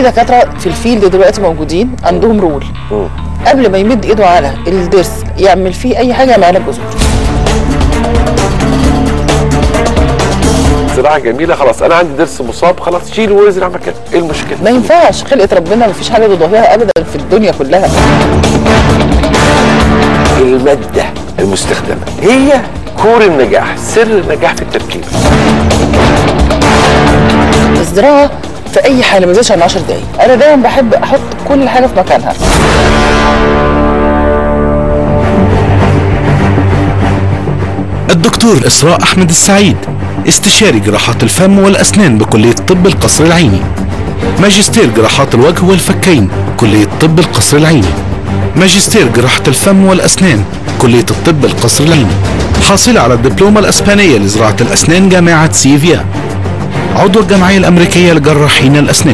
في دكاتره في الفيلد دلوقتي موجودين عندهم رول مم. قبل ما يمد ايده على الضرس يعمل فيه اي حاجه يعملها بجذور زراعه جميله خلاص انا عندي ضرس مصاب خلاص شيله وازرع مكانه ايه المشكله ما ينفعش خلقه ربنا ما فيش حاجه تضاهيها ابدا في الدنيا كلها الماده المستخدمه هي كور النجاح سر النجاح في التركيب الزراعه في اي حاله ما يزيدش عن 10 دقايق انا دايما بحب احط كل حاجه في مكانها الدكتور إسراء أحمد السعيد استشاري جراحات الفم والأسنان بكلية طب القصر العيني ماجستير جراحات الوجه والفكين كلية طب القصر العيني ماجستير جراحة الفم والأسنان كلية الطب القصر العيني حاصلة على الدبلومة الأسبانية لزراعة الأسنان جامعة سيفيا عضو الجمعية الأمريكية لجراحين الأسنان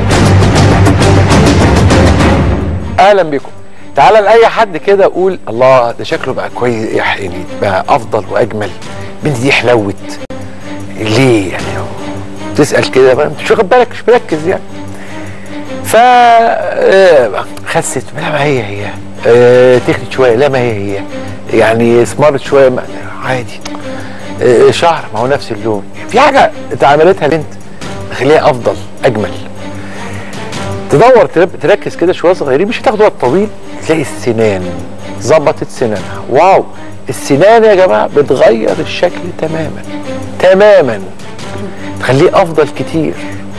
اهلا بكم تعالى لاي حد كده قول الله ده شكله بقى كويس يعني بقى افضل واجمل بنتي دي حلوت ليه يعني تسال كده بقى انت مش واخد بالك مش مركز يعني ف آه، خست لا ما هي هي آه، تخنت شويه لا ما هي هي يعني اسمرت شويه ما عادي آه، شعر ما هو نفس اللون في حاجه اتعملتها بنت تخليها افضل اجمل تدور ترب- تركز كده شويه صغيرين مش هتاخد وقت طويل تلاقي السنان ظبطت سنانها واو السنان يا جماعه بتغير الشكل تماما تماما تخليه افضل كتير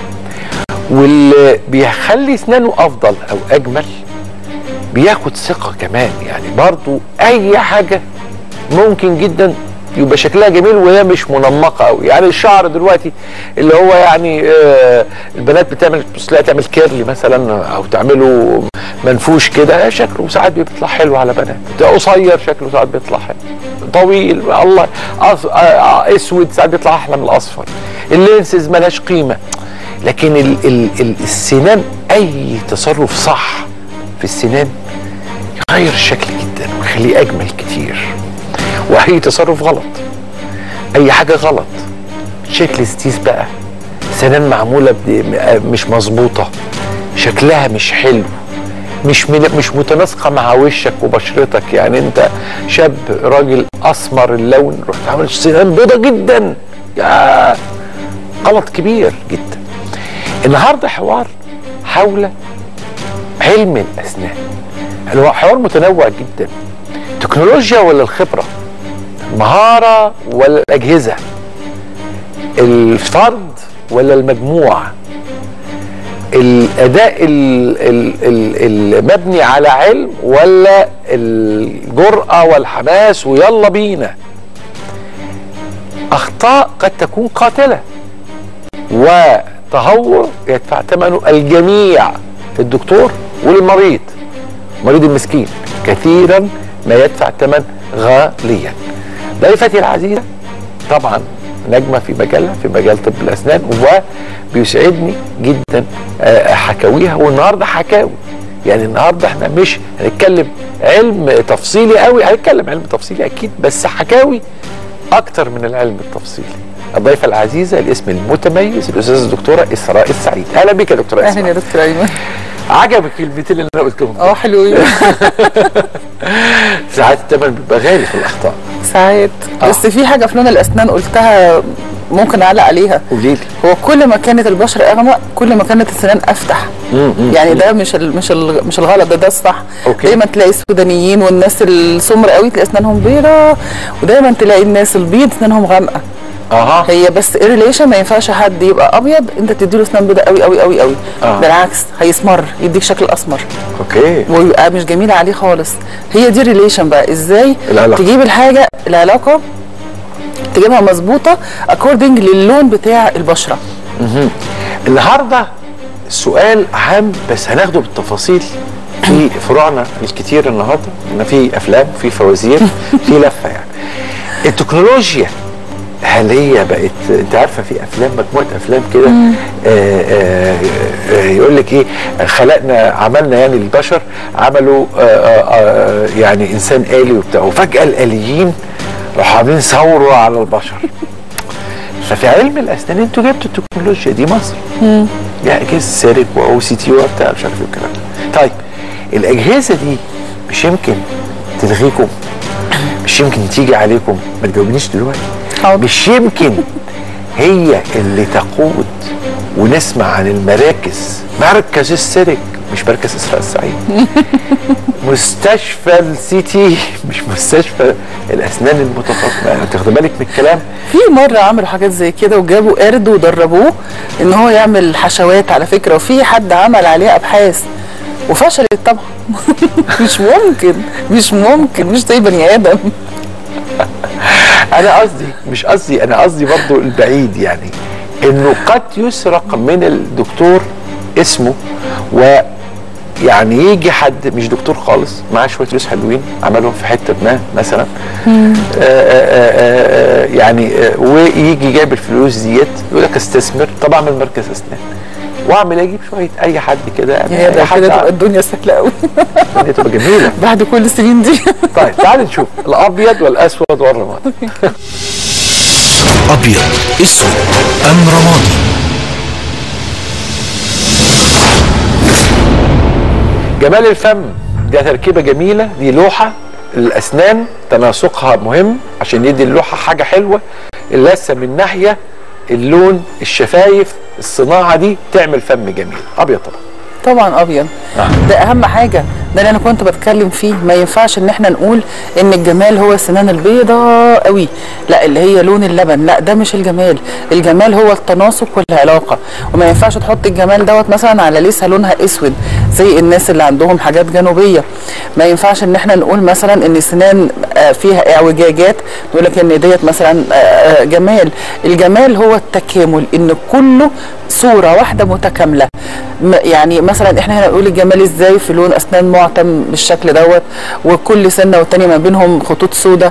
واللي بيخلي اسنانه افضل او اجمل بياخد ثقه كمان يعني برضو اي حاجه ممكن جدا يبقى شكلها جميل وهي مش منمقه قوي يعني الشعر دلوقتي اللي هو يعني آه البنات بتعمل تبص لها تعمل كيرلي مثلا او تعمله منفوش كده شكله ساعات بيطلع حلو على بنات ده قصير شكله ساعات بيطلع حلو طويل الله أص... آه آه اسود ساعات بيطلع احلى من الاصفر اللينسز ملهاش قيمه لكن ال... ال... ال... السنان اي تصرف صح في السنان يغير الشكل جدا ويخليه اجمل كتير واي تصرف غلط اي حاجه غلط شكل ستيز بقى سنان معموله ب- مش مظبوطه شكلها مش حلو مش من مش متناسقه مع وشك وبشرتك يعني انت شاب راجل اسمر اللون رحت عامل سنان بيضه جدا يا غلط كبير جدا النهارده حوار حول علم الاسنان هو حوار متنوع جدا تكنولوجيا ولا الخبره المهاره ولا الاجهزه الفرد ولا المجموع الاداء ال- ال- ال- المبني على علم ولا الجرأه والحماس ويلا بينا اخطاء قد تكون قاتله وتهور يدفع ثمنه الجميع الدكتور والمريض المريض المسكين كثيرا ما يدفع ثمن غاليا ضيفتي العزيزه طبعا نجمه في مجالها في مجال طب الاسنان وبيسعدني جدا آه، حكاويها والنهارده حكاوي يعني النهارده احنا مش هنتكلم علم تفصيلي قوي هنتكلم علم تفصيلي اكيد بس حكاوي اكتر من العلم التفصيلي الضيفه العزيزه الاسم المتميز الاستاذه الدكتوره اسراء السعيد اهلا بك يا دكتوره اهلا يا اسراء دكتور ايمن عجبك الكلمتين اللي انا قلتهم اه حلوين ساعات الثمن بيبقى غالي في الاخطاء ساعات آه. بس في حاجه في لون الاسنان قلتها ممكن اعلق عليها قولي لي هو كل ما كانت البشره اغمق كل ما كانت السنان افتح مم، يعني ده مش ال مش ال مش الغلط ده ده الصح أوكي. دايما تلاقي السودانيين والناس السمر قوي تلاقي اسنانهم بيضاء ودايما تلاقي الناس البيض اسنانهم غامقه اها هي بس ريليشن ما ينفعش حد يبقى ابيض انت تديله اسنان بيضاء قوي قوي قوي قوي آه. بالعكس هيسمر يديك شكل اسمر اوكي ويبقى مش جميل عليه خالص هي دي ريليشن بقى ازاي العلاقة. تجيب الحاجه العلاقه تجيبها مظبوطه اكوردنج للون بتاع البشره النهارده السؤال عام بس هناخده بالتفاصيل في فروعنا الكتير النهارده ان في افلام في فوازير في لفه يعني التكنولوجيا هل هي بقت انت عارفه في افلام مجموعه افلام كده آه، آه، آه، يقول لك ايه خلقنا عملنا يعني البشر عملوا آه، آه، آه، يعني انسان آلي وبتاع وفجاه الآليين راحوا عاملين ثوره على البشر ففي علم الاسنان انتوا جبتوا التكنولوجيا دي مصر يعني اجهزه سيرك واو سي تي وبتاع مش عارف ايه الكلام ده طيب الاجهزه دي مش يمكن تلغيكم مش يمكن تيجي عليكم ما تجاوبنيش دلوقتي حاضر. مش يمكن هي اللي تقود ونسمع عن المراكز مركز السيرك مش مركز اسراء السعيد مستشفى السي تي مش مستشفى الاسنان المتفاقمه يعني تاخد بالك من الكلام في مره عملوا حاجات زي كده وجابوا قرد ودربوه ان هو يعمل حشوات على فكره وفي حد عمل عليها ابحاث وفشلت طبعا مش ممكن مش ممكن مش زي بني ادم انا قصدي مش قصدي انا قصدي برضو البعيد يعني انه قد يسرق من الدكتور اسمه و يعني يجي حد مش دكتور خالص معاه شويه فلوس حلوين عملهم في حته ما مثلا آآ آآ آآ يعني آه، ويجي جايب الفلوس ديت يقول لك استثمر طب اعمل مركز اسنان واعمل اجيب شويه اي حد كده يعني يا أي ده حد كده تبقى ع- الدنيا سهله قوي الدنيا تبقى جميله بعد كل السنين دي طيب تعال نشوف الابيض والاسود والرمادي أبيض أسود أم رمادي جمال الفم ده تركيبه جميله دي لوحه الاسنان تناسقها مهم عشان يدي اللوحه حاجه حلوه اللثه من ناحيه اللون الشفايف الصناعه دي تعمل فم جميل ابيض طبعا طبعا ابيض ده اهم حاجه ده اللي انا كنت بتكلم فيه ما ينفعش ان احنا نقول ان الجمال هو السنان البيضاء قوي لا اللي هي لون اللبن لا ده مش الجمال الجمال هو التناسق والعلاقه وما ينفعش تحط الجمال دوت مثلا على لسه لونها اسود زي الناس اللي عندهم حاجات جنوبيه ما ينفعش ان احنا نقول مثلا ان السنان آه، فيها اعوجاجات نقول لك ان ديت مثلا آه، آه، جمال الجمال هو التكامل ان كله صوره واحده متكامله م- يعني مثلا احنا هنا نقول الجمال ازاي في لون اسنان معتم بالشكل دوت وكل سنه والتانيه ما بينهم خطوط سوداء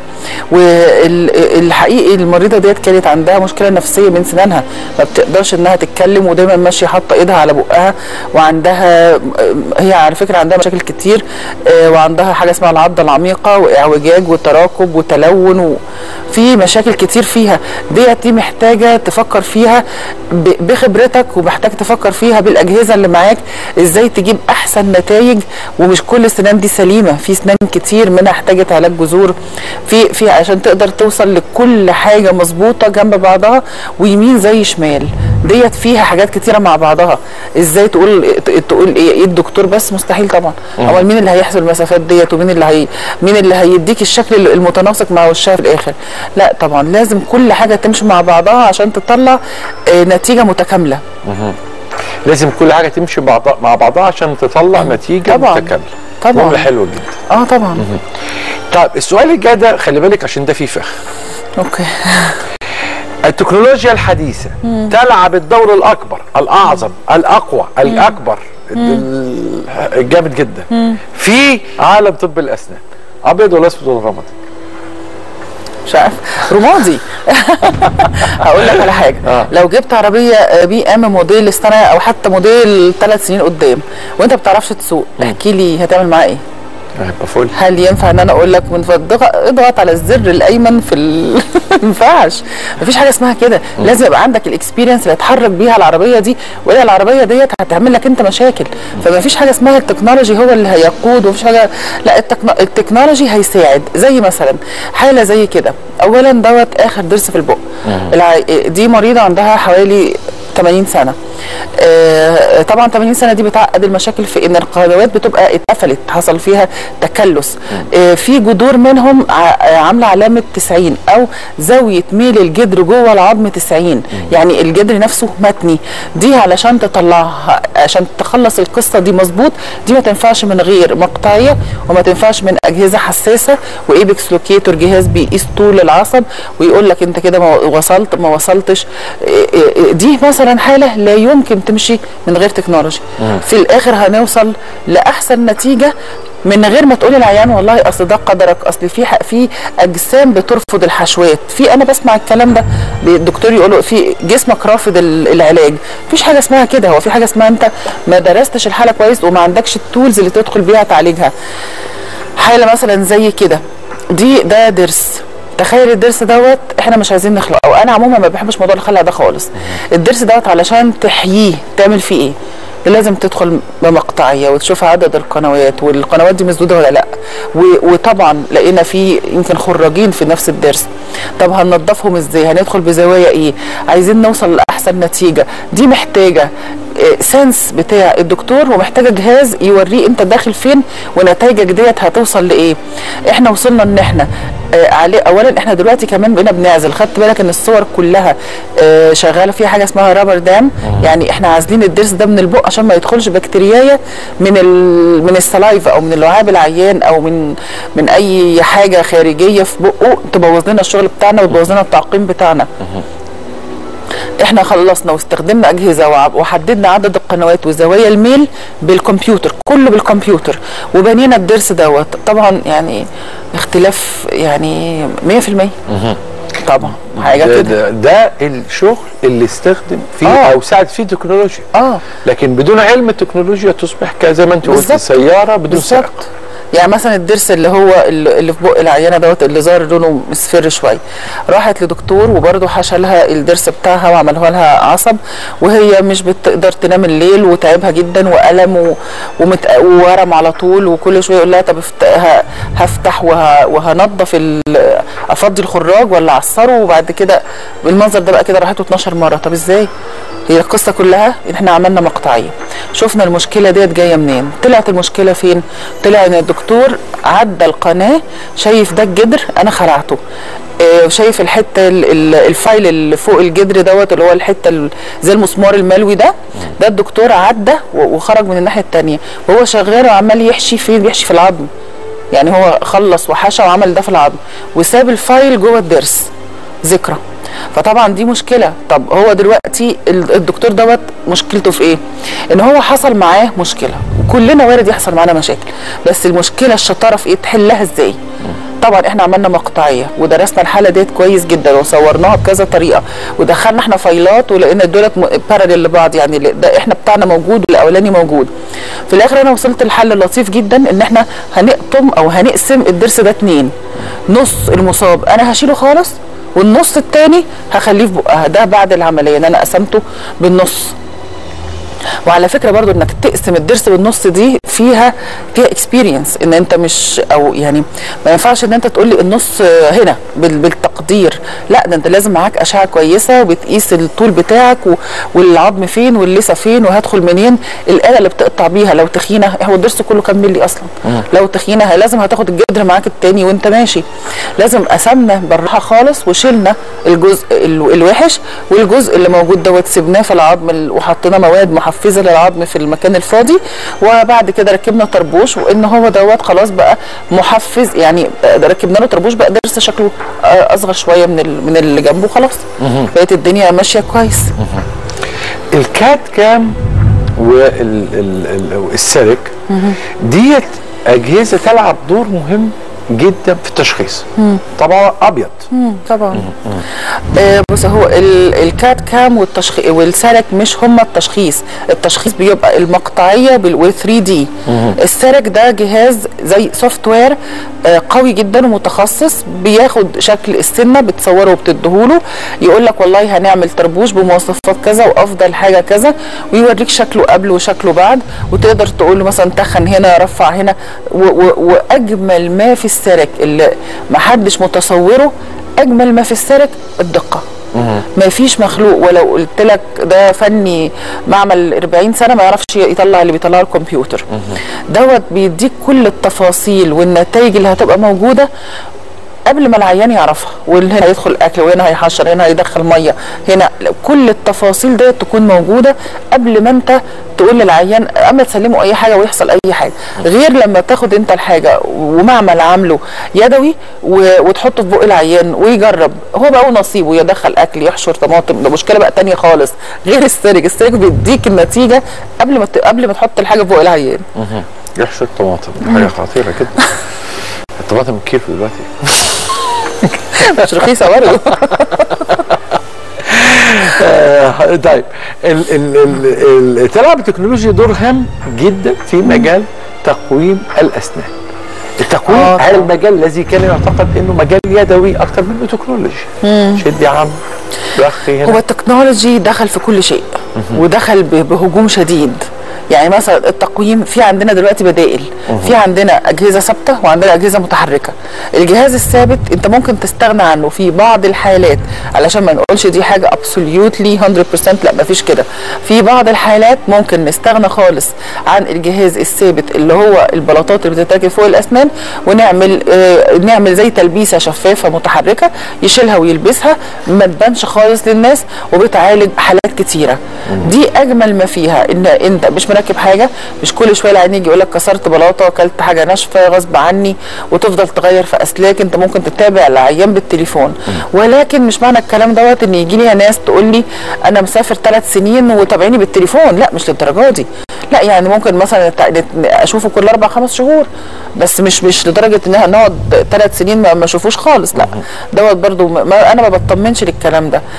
والحقيقي المريضه ديت كانت عندها مشكله نفسيه من سنانها ما بتقدرش انها تتكلم ودايما ماشيه حاطه ايدها على بقها وعندها هي على فكره عندها مشاكل كتير آه، وعندها حاجه اسمها العضه العميقه واعوجاج وتراكب وتلون وفي مشاكل كتير فيها ديت دي محتاجه تفكر فيها ب- بخبرتك ومحتاج تفكر فيها بالاجهزه اللي معاك ازاي تجيب احسن نتائج ومش كل السنان دي سليمه في سنان كتير منها احتاجت علاج جذور في في عشان تقدر توصل لكل حاجه مظبوطه جنب بعضها ويمين زي شمال ديت فيها حاجات كتيره مع بعضها ازاي تقول تقول ايه إيه الدكتور بس مستحيل طبعا امال مين اللي هيحسب المسافات ديت ومين اللي هي مين اللي هيديك الشكل المتناسق مع وشها في الاخر لا طبعا لازم كل حاجه تمشي مع بعضها عشان تطلع آه، نتيجه متكامله لازم كل حاجه تمشي بعض- مع بعضها عشان تطلع نتيجه طبعاً. متكامله طبعاً. جمله حلوه جدا اه طبعا طيب السؤال الجاي ده خلي بالك عشان ده فيه فخ اوكي التكنولوجيا الحديثة تلعب الدور الأكبر الأعظم الأقوى الأكبر ال- الجامد جدا في عالم طب الأسنان أبيض ولا أسود ولا رمادي مش عارف رمادي هقول لك على حاجه آه. لو جبت عربيه آه، بي ام موديل السنه او حتى موديل ثلاث سنين قدام وانت ما بتعرفش تسوق احكي لي هتعمل معاه ايه هيبقى فل هل ينفع ان انا اقول لك من فضلك اضغط على الزر الايمن في ال... ما ينفعش مفيش حاجه اسمها كده لازم يبقى عندك الاكسبيرينس اللي هتحرك بيها العربيه دي والا العربيه ديت هتعمل لك انت مشاكل فما فيش حاجه اسمها التكنولوجي هو اللي هيقود ومفيش حاجه لا التكن... التكنولوجي هيساعد زي مثلا حاله زي كده اولا دوت اخر ضرس في البق الع... دي مريضه عندها حوالي 80 سنه آه، طبعا 80 سنه دي بتعقد المشاكل في ان القنوات بتبقى اتقفلت حصل فيها تكلس آه، في جذور منهم ع- آه، عامله علامه 90 او زاويه ميل الجدر جوه العظم 90 يعني الجدر نفسه متني دي علشان تطلعها عشان تخلص القصه دي مظبوط دي ما تنفعش من غير مقطعيه وما تنفعش من اجهزه حساسه وايبكس لوكيتور جهاز بيقيس طول العصب ويقول لك انت كده ما وصلت ما وصلتش إيه إيه دي مثلا حاله لا يمكن تمشي من غير تكنولوجي في الاخر هنوصل لاحسن نتيجه من غير ما تقول العيان والله اصل ده قدرك اصل في ح- في اجسام بترفض الحشوات في انا بسمع الكلام ده الدكتور يقول في جسمك رافض ال- العلاج مفيش حاجه اسمها كده هو في حاجه اسمها انت ما درستش الحاله كويس وما عندكش التولز اللي تدخل بيها تعالجها حاله مثلا زي كده دي ده ضرس تخيل الضرس دوت احنا مش عايزين نخلقه او انا عموما ما بحبش موضوع الخلع ده خالص الضرس دوت علشان تحييه تعمل فيه ايه لازم تدخل بمقطعيه وتشوف عدد القنوات والقنوات دي مسدوده ولا لا و- وطبعا لقينا في يمكن خراجين في نفس الضرس طب هننضفهم ازاي هندخل بزوايا ايه عايزين نوصل لاحسن نتيجه دي محتاجه آه، سنس بتاع الدكتور ومحتاجه جهاز يوريه انت داخل فين ونتائجك ديت هتوصل لايه احنا وصلنا ان احنا آه، عليه اولا احنا دلوقتي كمان بقينا بنعزل خدت بالك ان الصور كلها آه، شغاله فيها حاجه اسمها رابر دام يعني احنا عازلين الضرس ده من البق عشان ما يدخلش بكتيريايه من ال... من السلايفا او من لعاب العيان او من من اي حاجه خارجيه في بقه تبوظ لنا الشغل بتاعنا وتبوظ لنا التعقيم بتاعنا احنا خلصنا واستخدمنا اجهزه وع- وحددنا عدد القنوات وزوايا الميل بالكمبيوتر كله بالكمبيوتر وبنينا الضرس دوت طبعا يعني اختلاف يعني 100% طبعا حاجه ده, كده ده, ده الشغل اللي استخدم فيه آه. او ساعد فيه تكنولوجيا اه لكن بدون علم التكنولوجيا تصبح ك- زي ما انت قلت بالظبط. سياره بدون سائق بالظبط يعني مثلا الضرس اللي هو اللي اللي في بق العيانه دوت اللي ظاهر لونه مصفر شويه راحت لدكتور وبرده حشى لها الضرس بتاعها وعملها لها عصب وهي مش بتقدر تنام الليل وتعبها جدا والم و... ومت... وورم على طول وكل شويه يقول لها طب افت... ه... هفتح وه... وهنضف ال... افضي الخراج ولا اعصره وبعد كده بالمنظر ده بقى كده راحته 12 مره طب ازاي؟ هي القصه كلها ان احنا عملنا مقطعيه شفنا المشكله ديت جايه منين طلعت المشكله فين طلع ان الدكتور عدى القناه شايف ده الجدر انا خلعته آه، شايف الحته ال- ال- الفايل اللي فوق الجدر دوت اللي هو الحته ال- زي المسمار الملوي ده ده الدكتور عدى و- وخرج من الناحيه الثانيه وهو شغال وعمال يحشي فين بيحشي في العظم يعني هو خلص وحشى وعمل ده في العظم وساب الفايل جوه الضرس ذكرى فطبعا دي مشكله طب هو دلوقتي ال- الدكتور دوت مشكلته في ايه ان هو حصل معاه مشكله وكلنا وارد يحصل معانا مشاكل بس المشكله الشطاره في ايه تحلها ازاي طبعا احنا عملنا مقطعيه ودرسنا الحاله ديت كويس جدا وصورناها بكذا طريقه ودخلنا احنا فايلات ولقينا دولت باراليل لبعض يعني ده احنا بتاعنا موجود والاولاني موجود في الاخر انا وصلت لحل لطيف جدا ان احنا هنقطم او هنقسم الضرس ده اتنين نص المصاب انا هشيله خالص والنص التاني هخليه في بقها ده بعد العمليه ان انا قسمته بالنص وعلى فكره برضو انك تقسم الضرس بالنص دي فيها فيها اكسبيرينس ان انت مش او يعني ما ينفعش ان انت تقول لي النص هنا بال- بالتقدير لا ده انت لازم معاك اشعه كويسه وبتقيس الطول بتاعك و- والعظم فين واللثه فين وهدخل منين الاله اللي بتقطع بيها لو تخينه هو الضرس كله كام ملي اصلا لو تخينه لازم هتاخد الجدر معاك التاني وانت ماشي لازم قسمنا بالراحه خالص وشلنا الجزء ال- الوحش والجزء اللي موجود دوت سبناه في العظم ال- وحطينا مواد محفزه للعظم في المكان الفاضي وبعد كده ركبنا طربوش وان هو دوت خلاص بقى محفز يعني ركبنا له طربوش بقى ضرس شكله آه، اصغر شويه من ال- من اللي جنبه وخلاص بقت الدنيا ماشيه كويس الكات كام والسيرك ديت اجهزه تلعب دور مهم جدا في التشخيص طبعا ابيض طبعا آه بص هو ال- الكات كام والتشخيص والسرك مش هما التشخيص التشخيص بيبقى المقطعيه بال 3 دي السرك ده جهاز زي سوفت وير آه قوي جدا ومتخصص بياخد شكل السنه بتصوره وبتديهوله يقول لك والله هنعمل طربوش بمواصفات كذا وافضل حاجه كذا ويوريك شكله قبل وشكله بعد وتقدر تقول له مثلا تخن هنا رفع هنا و و واجمل ما في السرك اللي محدش متصوره اجمل ما في السرك الدقه ما فيش مخلوق ولو قلت لك ده فني معمل 40 سنه ما يعرفش يطلع اللي بيطلعه الكمبيوتر دوت بيديك كل التفاصيل والنتائج اللي هتبقى موجوده قبل ما العيان يعرفها وهنا هيدخل اكل وهنا هيحشر هنا هيدخل ميه هنا كل التفاصيل ديت تكون موجوده قبل ما انت تقول للعيان اما تسلمه اي حاجه ويحصل اي حاجه غير لما تاخد انت الحاجه ومعمل عامله يدوي و- وتحطه في بق العيان ويجرب هو بقى نصيبه يدخل اكل يحشر طماطم ده مشكله بقى تانية خالص غير السرج السرج بيديك النتيجه قبل ما ت- قبل ما تحط الحاجه في بق العيان يحشر طماطم دي حاجه خطيره جدا الطماطم كيلو دلوقتي مش رخيصه برضه آه، طيب ال ال ال ال تلعب التكنولوجيا دور هام جدا في مجال تقويم الاسنان التقويم آه، هذا طبعاً. المجال الذي كان يعتقد انه مجال يدوي اكثر منه تكنولوجي شد يا عم رخي هو هنا التكنولوجي دخل في كل شيء ودخل ب- بهجوم شديد يعني مثلا التقويم في عندنا دلوقتي بدائل في عندنا اجهزه ثابته وعندنا اجهزه متحركه الجهاز الثابت انت ممكن تستغنى عنه في بعض الحالات علشان ما نقولش دي حاجه ابسوليوتلي 100% لا ما فيش كده في بعض الحالات ممكن نستغنى خالص عن الجهاز الثابت اللي هو البلاطات اللي بتتركب فوق الاسنان ونعمل آه نعمل زي تلبيسه شفافه متحركه يشيلها ويلبسها ما تبانش خالص للناس وبتعالج حالات كتيره دي اجمل ما فيها ان انت مش مركب حاجه مش كل شويه العيان يجي يقول لك كسرت بلاطه اكلت حاجه ناشفه غصب عني وتفضل تغير في اسلاك انت ممكن تتابع العيان بالتليفون ولكن مش معنى الكلام دوت ان يجي لي ناس تقول لي انا مسافر ثلاث سنين وتابعيني بالتليفون لا مش للدرجه دي لا يعني ممكن مثلا التع- نت- اشوفه كل اربع خمس شهور بس مش مش لدرجه ان احنا نقعد ثلاث سنين ما ما اشوفوش خالص لا دوت برضو ما- ما انا ما بطمنش للكلام ده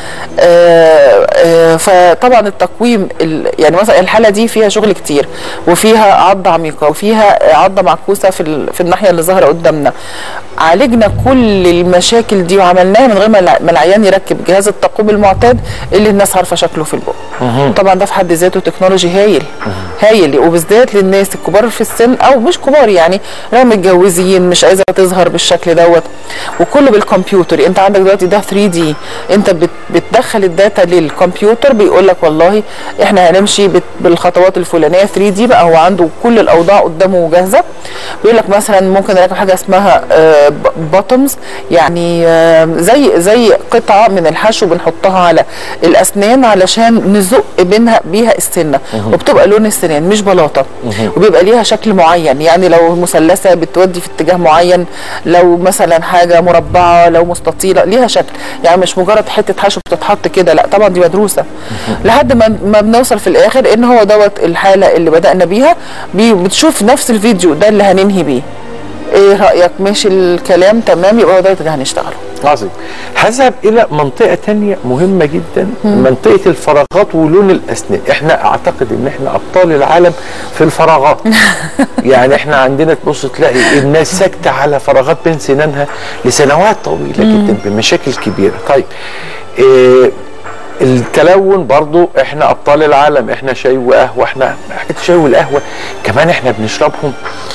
آه، آه، فطبعا التقويم ال- يعني مثلا الحاله دي فيها شغل كتير وفيها عضه عميقه وفيها عضه معكوسه في ال- في الناحيه اللي ظاهره قدامنا عالجنا كل المشاكل دي وعملناها من غير ما الع- ما العيان يركب جهاز التقويم المعتاد اللي الناس عارفه شكله في البق طبعا ده في حد ذاته تكنولوجي هايل هايل وبالذات للناس الكبار في السن او مش كبار يعني لو متجوزين مش عايزه تظهر بالشكل دوت وكله بالكمبيوتر انت عندك دلوقتي ده 3 دي انت بت بتدخل الداتا للكمبيوتر بيقول لك والله احنا هنمشي بت- بالخطوات الفلانيه 3 دي بقى هو عنده كل الاوضاع قدامه جاهزه بيقول لك مثلا ممكن نركب حاجه اسمها بوتومز يعني آه، زي زي قطعه من الحشو بنحطها على الاسنان علشان نزق بينها بيها السنه وبتبقى لون السنان مش بلاطه وبيبقى ليها شكل معين يعني لو مثلثه بتودي في اتجاه معين لو مثلا حاجه مربعه لو مستطيله ليها شكل يعني مش مجرد حته حشو بتتحط كده لا طبعا دي مدروسه لحد ما ما بنوصل في الاخر ان هو دوت الحاله اللي بدانا بيها بي- بتشوف نفس الفيديو ده اللي هننهي بيه ايه رايك ماشي الكلام تمام يبقى هو ده اللي هنشتغله عظيم هذهب الى منطقه تانية مهمه جدا منطقه الفراغات ولون الاسنان احنا اعتقد ان احنا ابطال العالم في الفراغات يعني احنا عندنا تبص تلاقي الناس ساكته على فراغات بين سنانها لسنوات طويله جدا بمشاكل كبيره طيب إيه التلون برضو احنا ابطال العالم احنا شاي وقهوه احنا حاجات الشاي والقهوه كمان احنا بنشربهم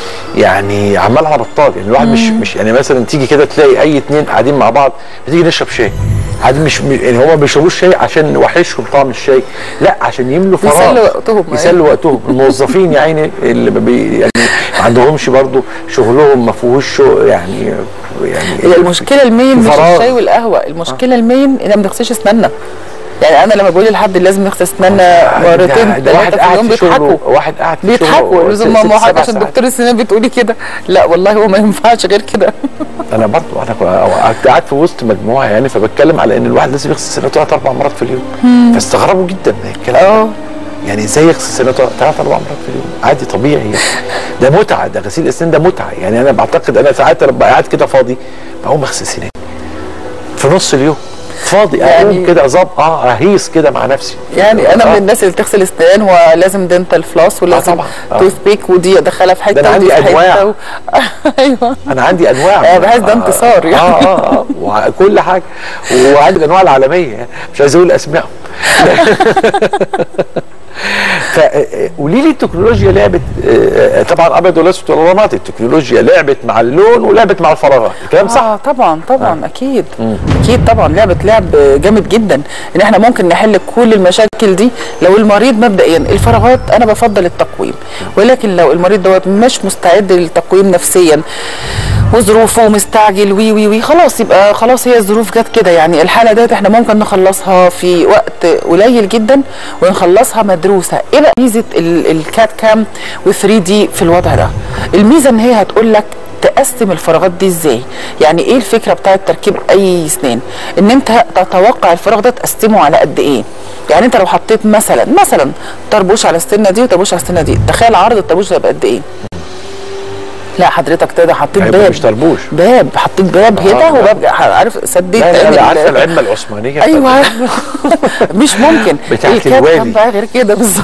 يعني عمال على بطال يعني الواحد مش مش يعني مثلا تيجي كده تلاقي اي اتنين قاعدين مع بعض بتيجي نشرب شاي عادي مش يعني هما ما بيشربوش شاي عشان وحشهم طعم الشاي لا عشان يملوا فراغ يسلوا وقتهم، يسلوا وقتهم الموظفين يا عيني اللي ما بي يعني ما عندهمش برضو شغلهم ما فيهوش شو- يعني يعني هي المشكله المين مش فراغ. الشاي والقهوه المشكله المين ان ما بنغسلش اسناننا يعني انا لما بقول لحد لازم نغسل اسناننا مرتين ده واحد ثلاثه في قاعد اليوم في شغله بيضحكوا واحد قاعد في بيضحكوا شغله لازم ست- ماما سبع حاجه عشان ساعات. دكتور السنان بتقولي كده لا والله هو ما ينفعش غير كده انا برضو انا كنت قاعد في وسط مجموعه يعني فبتكلم على ان الواحد لازم يغسل سنانه ثلاث اربع مرات في اليوم فاستغربوا جدا من الكلام ده. اه يعني ازاي يغسل سنانه ثلاث اربع مرات في اليوم عادي طبيعي يعني. ده متعه ده غسيل الاسنان ده متعه يعني انا بعتقد انا ساعات لما قاعد كده فاضي بقوم اغسل سناني في نص اليوم فاضي يعني- اقوم كده ظاب اه اهيص كده مع نفسي يعني انا آه. من الناس اللي تغسل اسنان ولازم دنتال فلاس ولازم طبعا. آه. توث بيك ودي ادخلها في حته ده أنا ودي عندي في حتة أنواع. و... ايوه انا عندي انواع آه، بحس ده انتصار يعني. اه اه اه وكل حاجه وعندي الانواع العالميه يعني مش عايز اقول اسمائهم فقولي لي التكنولوجيا لعبت آه، طبعا ابيض والاسود والرمادي التكنولوجيا لعبت مع اللون ولعبت مع الفراغات الكلام صح اه طبعا طبعا اكيد اكيد طبعا لعبه لعب جامد جدا ان احنا ممكن نحل كل المشاكل دي لو المريض مبدئيا الفراغات انا بفضل التقويم ولكن لو المريض دوت مش مستعد للتقويم نفسيا وظروفه مستعجل وي وي وي خلاص يبقى خلاص هي الظروف جت كده يعني الحاله ديت احنا ممكن نخلصها في وقت قليل جدا ونخلصها مدروسه ايه بقى ميزه ال- الكات كام و3 دي في الوضع ده الميزه ان هي هتقول لك تقسم الفراغات دي ازاي يعني ايه الفكره بتاعه تركيب اي اسنان ان انت تتوقع الفراغ ده تقسمه على قد ايه يعني انت لو حطيت مثلا مثلا طربوش على السنه دي وطربوش على السنه دي تخيل عرض الطربوش ده يبقى قد ايه لا حضرتك كده حطيت هيبقى باب مش طربوش. باب حطيت باب هنا آه. وباب عارف سديت لا لا عين لا ال- عارفه العلمه العثمانيه ايوه مش ممكن بتاعت الكات الوالي. كان بقى غير كده بالظبط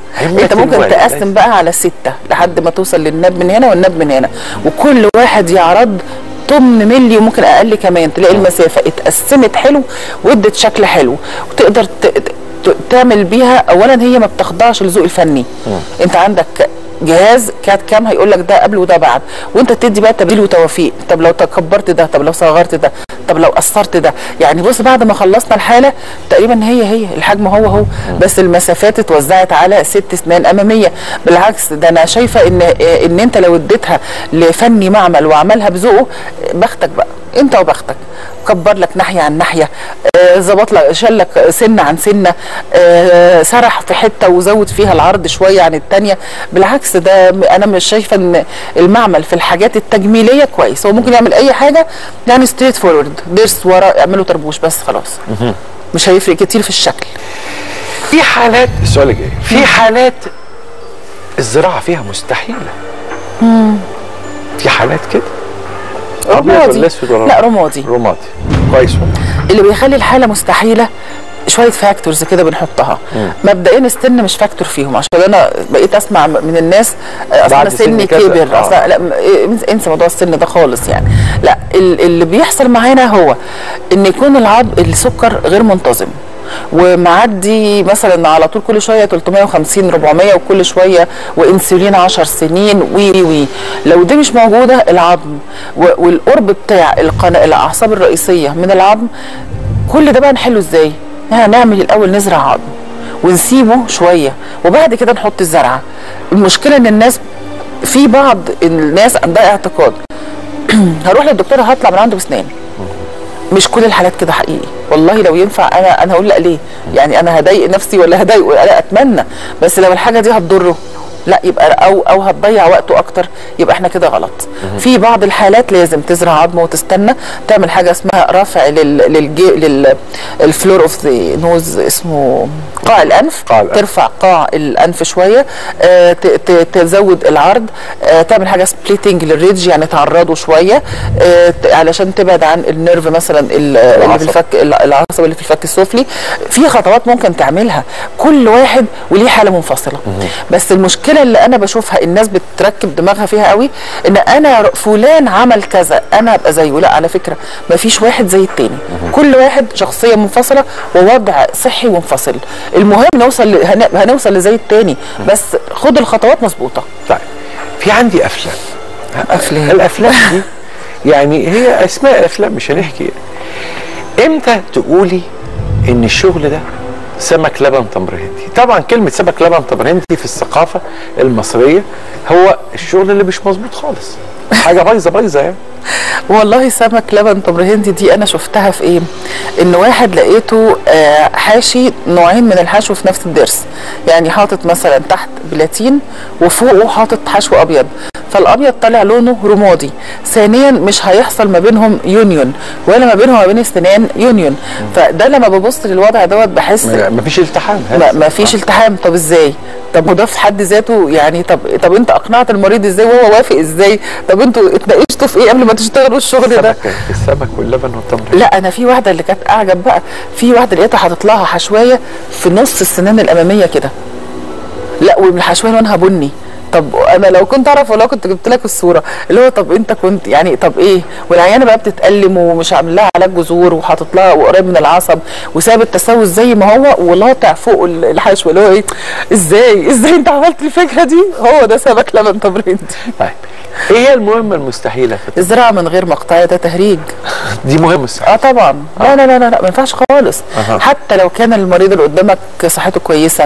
همة انت ممكن الوالد. تقسم بقى على ستة لحد ما توصل للناب من هنا والناب من هنا وكل واحد يعرض تمن ملي وممكن اقل كمان تلاقي المسافه اتقسمت حلو وادت شكل حلو وتقدر ت- ت- ت- تعمل بيها اولا هي ما بتخضعش للذوق الفني انت عندك جهاز كات كام هيقول لك ده قبل وده بعد وانت تدي بقى تبديل وتوافيق طب لو تكبرت ده طب لو صغرت ده طب لو قصرت ده يعني بص بعد ما خلصنا الحاله تقريبا هي هي الحجم هو هو بس المسافات اتوزعت على ست اسنان اماميه بالعكس ده انا شايفه ان ان انت لو اديتها لفني معمل وعملها بذوقه بختك بقى انت وبختك كبر لك ناحيه عن ناحيه آه، ظبط لك شال لك سنه عن سنه آه، سرح في حته وزود فيها العرض شويه عن الثانيه بالعكس ده م- انا مش شايفه ان المعمل في الحاجات التجميليه كويس هو ممكن يعمل اي حاجه يعني ستريت فورورد ضرس ورا اعمله طربوش بس خلاص مش هيفرق كتير في الشكل في حالات السؤال الجاي في حالات الزراعه فيها مستحيله في حالات كده ابيض رمادي. ولا اسود ولا لا رمادي رمادي كويس والله اللي بيخلي الحاله مستحيله شويه فاكتورز كده بنحطها مبدئيا السن مش فاكتور فيهم عشان انا بقيت اسمع من الناس آه، اصل بعد انا سن سني كذا. كبر آه. اصل لا م- إيه، انسى موضوع السن ده خالص يعني لا ال- اللي بيحصل معانا هو ان يكون العظم السكر غير منتظم ومعدي مثلا على طول كل شويه 350 400 وكل شويه وانسولين 10 سنين وي وي وي لو دي مش موجوده العظم و- والقرب بتاع القناه الاعصاب الرئيسيه من العظم كل ده بقى نحله ازاي؟ يعني نعمل الاول نزرع عظم ونسيبه شويه وبعد كده نحط الزرعه المشكله ان الناس في بعض الناس عندها اعتقاد هروح للدكتور هطلع من عنده بسنان مش كل الحالات كده حقيقي والله لو ينفع انا انا هقول لا ليه يعني انا هضايق نفسي ولا هضايقه لا اتمنى بس لو الحاجه دي هتضره لا يبقى او او هتضيع وقته اكتر يبقى احنا كده غلط في بعض الحالات لازم تزرع عظم وتستنى تعمل حاجه اسمها رفع لل للجي لل الفلور اوف ذا نوز اسمه قاع الانف قاع الأنف. ترفع قاع الانف شويه آه، ت- ت- تزود العرض آه، تعمل حاجه سبليتنج للريدج يعني تعرضه شويه آه، ت- علشان تبعد عن النيرف مثلا ال- اللي في العصب. الفك ال- العصب اللي في الفك السفلي في خطوات ممكن تعملها كل واحد وليه حاله منفصله بس المشكله اللي انا بشوفها الناس بتركب دماغها فيها قوي ان انا ر- فلان عمل كذا انا ابقى زيه لا على فكره ما فيش واحد زي التاني كل واحد شخصيه منفصله ووضع صحي منفصل المهم نوصل ل... هن... هنوصل لزي التاني بس خد الخطوات مظبوطه طيب في عندي افلام أفلام. الافلام دي يعني هي اسماء افلام مش هنحكي يعني. امتى تقولي ان الشغل ده سمك لبن تمر هندي طبعا كلمه سمك لبن تمر هندي في الثقافه المصريه هو الشغل اللي مش مظبوط خالص حاجه بايظه بايظه يعني والله سمك لبن تمر هندي دي انا شفتها في ايه ان واحد لقيته آه، حاشي نوعين من الحشو في نفس الضرس يعني حاطط مثلا تحت بلاتين وفوقه حاطط حشو ابيض فالابيض طالع لونه رمادي ثانيا مش هيحصل ما بينهم يونيون ولا ما بينهم وما بين السنان يونيون فده لما ببص للوضع دوت بحس مفيش التحام ما, ما فيش التحام طب ازاي طب وده في حد ذاته يعني طب طب انت اقنعت المريض ازاي وهو وافق ازاي طب انتوا اتناقشتوا في ايه قبل ما تشتغلوا الشغل ده السمك السمك واللبن والتمر لا انا في واحده اللي كانت اعجب بقى في واحده لقيتها حاطط لها حشويه في نص السنان الاماميه كده لا والحشويه لونها بني طب انا لو كنت اعرف ولو كنت جبت لك الصوره اللي هو طب انت كنت يعني طب ايه والعيانه بقى بتتالم ومش عامل لها علاج جذور وحاطط لها وقريب من العصب وساب التسوس زي ما هو ولاطع فوق ال- الحشوه اللي هو ايه ازاي ازاي انت عملت الفكره دي هو ده سمك لبن تمرين طيب ايه هي المهمه المستحيله في الزراعه من غير مقطعيه ده تهريج دي مهمه اه طبعا لا لا لا لا, لا ما ينفعش خالص أها. حتى لو كان المريض اللي قدامك صحته كويسه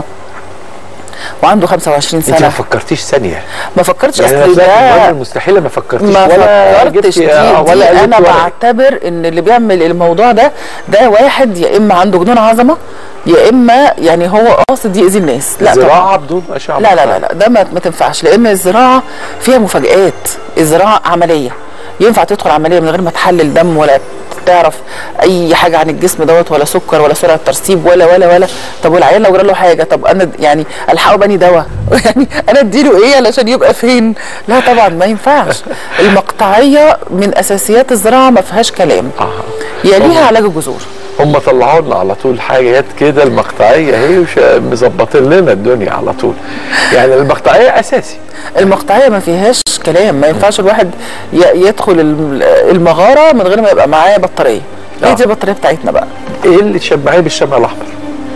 وعنده 25 انت ما سنه فكرتيش ثانيه ما فكرتش يعني اصل انا طلعت المهمه ده المستحيله ما فكرتيش ما ولا فكرتش دي, جبتي- آه، دي ولا انا قلت ولا بعتبر ان اللي بيعمل الموضوع ده ده واحد يا اما عنده جنون عظمه يا اما يعني هو قاصد يأذي الناس لا طبعا زراعه بدون اشعه لا لا لا لا ده ما, ما تنفعش لان الزراعه فيها مفاجآت الزراعه عمليه ينفع تدخل عمليه من غير ما تحلل دم ولا تعرف اي حاجه عن الجسم دوت ولا سكر ولا سرعه ترسيب ولا ولا ولا طب والعيال لو جرى له حاجه طب انا د- يعني الحقه بني دواء يعني انا اديله ايه علشان يبقى فين لا طبعا ما ينفعش المقطعيه من اساسيات الزراعه ما فيهاش كلام آه. يليها علاج الجذور هم طلعوا لنا على طول حاجات كده المقطعيه هي وش- مظبطين لنا الدنيا على طول يعني المقطعيه اساسي المقطعيه ما فيهاش كلام ما ينفعش الواحد ي- يدخل الم- المغاره من غير ما يبقى معاه بطاريه آه. هي دي البطاريه بتاعتنا بقى ايه اللي تشبعيه بالشمع الاحمر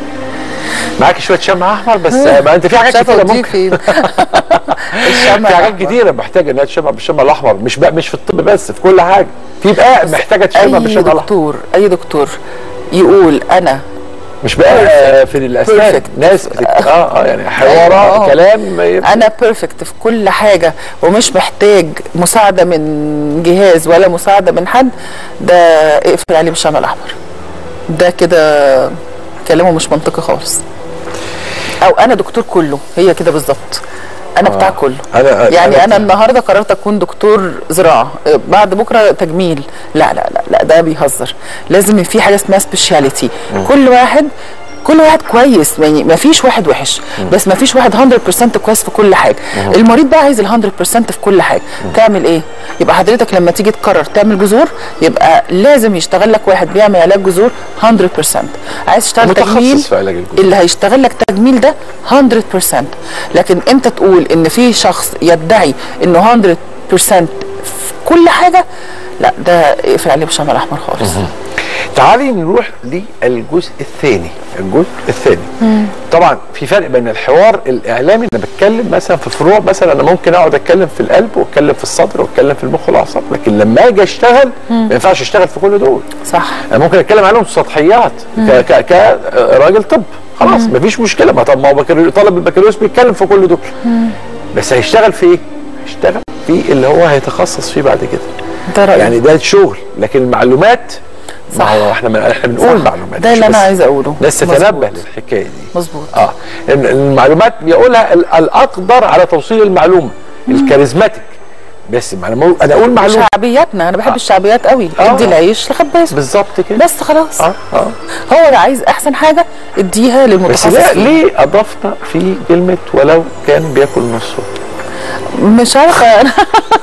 معاك شويه شمع احمر بس ما انت في حاجات شايفة كتيره وديك ممكن فين الشمع في حاجات الأحمر. كتيره محتاجه انها تشمع بالشمع الاحمر مش بقى مش في الطب بس في كل حاجه في بقى محتاجه تشمع اي بالشمع الاحمر دكتور اي دكتور يقول انا مش بقى في الاسنان Perfect. ناس بتك... اه اه يعني أيوة، حوارات آه. كلام يبقى انا بيرفكت في كل حاجه ومش محتاج مساعده من جهاز ولا مساعده من حد ده اقفل عليه بالشمع الاحمر ده كده كلامه مش منطقي خالص او انا دكتور كله هي كده بالظبط انا بتاع كله أنا- يعني أنا انا بتاع- النهارده قررت اكون دكتور زراعه بعد بكره تجميل لا لا لا لا ده بيهزر لازم في حاجه اسمها سبيشاليتي كل واحد كل واحد كويس يعني ما فيش واحد وحش بس ما فيش واحد 100% كويس في كل حاجه المريض بقى عايز ال 100% في كل حاجه تعمل ايه يبقى حضرتك لما تيجي تقرر تعمل جذور يبقى لازم يشتغل لك واحد بيعمل علاج جذور 100% عايز تشتغل متخصص تجميل في علاج الجذور. اللي هيشتغل لك تجميل ده 100% لكن انت تقول ان في شخص يدعي انه 100% في كل حاجه لا ده اقفل عليه بالشمع الاحمر خالص تعالي نروح للجزء الثاني الجزء الثاني طبعا في فرق بين الحوار الاعلامي انا بتكلم مثلا في فروع مثلا انا ممكن اقعد اتكلم في القلب واتكلم في الصدر واتكلم في المخ والاعصاب لكن لما اجي اشتغل ما ينفعش اشتغل في كل دول صح انا ممكن اتكلم عنهم سطحيات ك ك كراجل طب خلاص مفيش مشكله ما طب ما هو بكالوريوس- طالب البكالوريوس بيتكلم في كل دول بس هيشتغل في ايه؟ هيشتغل في اللي هو هيتخصص فيه بعد كده ده رأيي يعني ده الشغل لكن المعلومات ما صح. هو احنا احنا بنقول صح. معلومات ده مش اللي انا بس- عايزه اقوله ناس مظبوط. تتنبه للحكايه دي مظبوط اه إن المعلومات بيقولها ال- الاقدر على توصيل المعلومه الكاريزماتيك بس ما انا مو- انا اقول معلومه شعبياتنا انا بحب آه. الشعبيات قوي آه. ادي العيش لخبازه بالظبط كده بس خلاص اه اه هو ده عايز احسن حاجه اديها بس للمتخصص لا فيها. ليه اضفنا في كلمه ولو كان بياكل نصه مش عارفه انا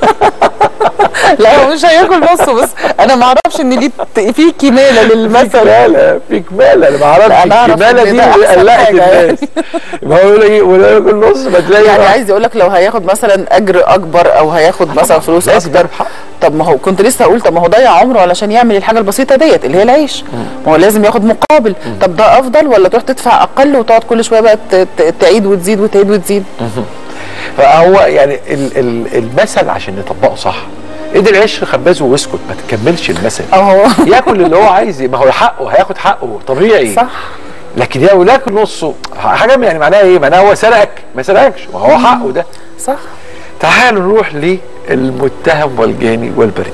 لا هو مش هياكل نصه بس انا ما اعرفش ان دي ت- في كماله في للمثل كماله في كماله انا ما اعرفش لا، أنا أعرف الكماله إن دي ده اللي أحسن قلقت حاجة يعني. الناس ما هو يقول لك إيه، ولا ياكل نص ما تلاقي يعني واحد- عايز يقول لك لو هياخد مثلا اجر اكبر او هياخد مثلا فلوس لازم اكتر يربح. طب ما هو كنت لسه هقول طب ما هو ضيع عمره علشان يعمل الحاجه البسيطه ديت اللي هي العيش ما هو لازم ياخد مقابل طب ده افضل ولا تروح تدفع اقل وتقعد كل شويه بقى ت- ت- تعيد وتزيد وتعيد وتزيد فهو يعني ال ال المثل عشان نطبقه صح ادي العيش خبازه واسكت ما تكملش المثل اهو ياكل اللي هو عايز ما هو حقه هياخد حقه طبيعي صح لكن يا ياكل نصه حاجه يعني معناها ايه؟ معناها هو سرقك ما سرقكش ما هو حقه ده صح تعالوا نروح للمتهم والجاني والبريء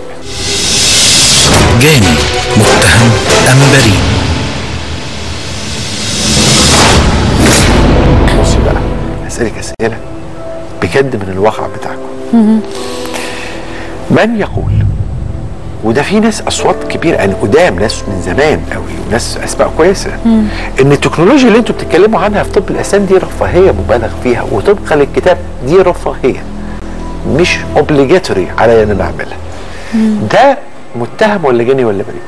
جاني متهم أم بريء بصي بقى هسألك أسئلة بجد من الواقع بتاعكم من يقول وده في ناس اصوات كبيره يعني قدام ناس من زمان قوي وناس اسماء كويسه ان التكنولوجيا اللي انتوا بتتكلموا عنها في طب الاسنان دي رفاهيه مبالغ فيها وطبقا للكتاب دي رفاهيه مش اوبليجاتوري عليا ان انا اعملها ده متهم ولا جاني ولا بريء؟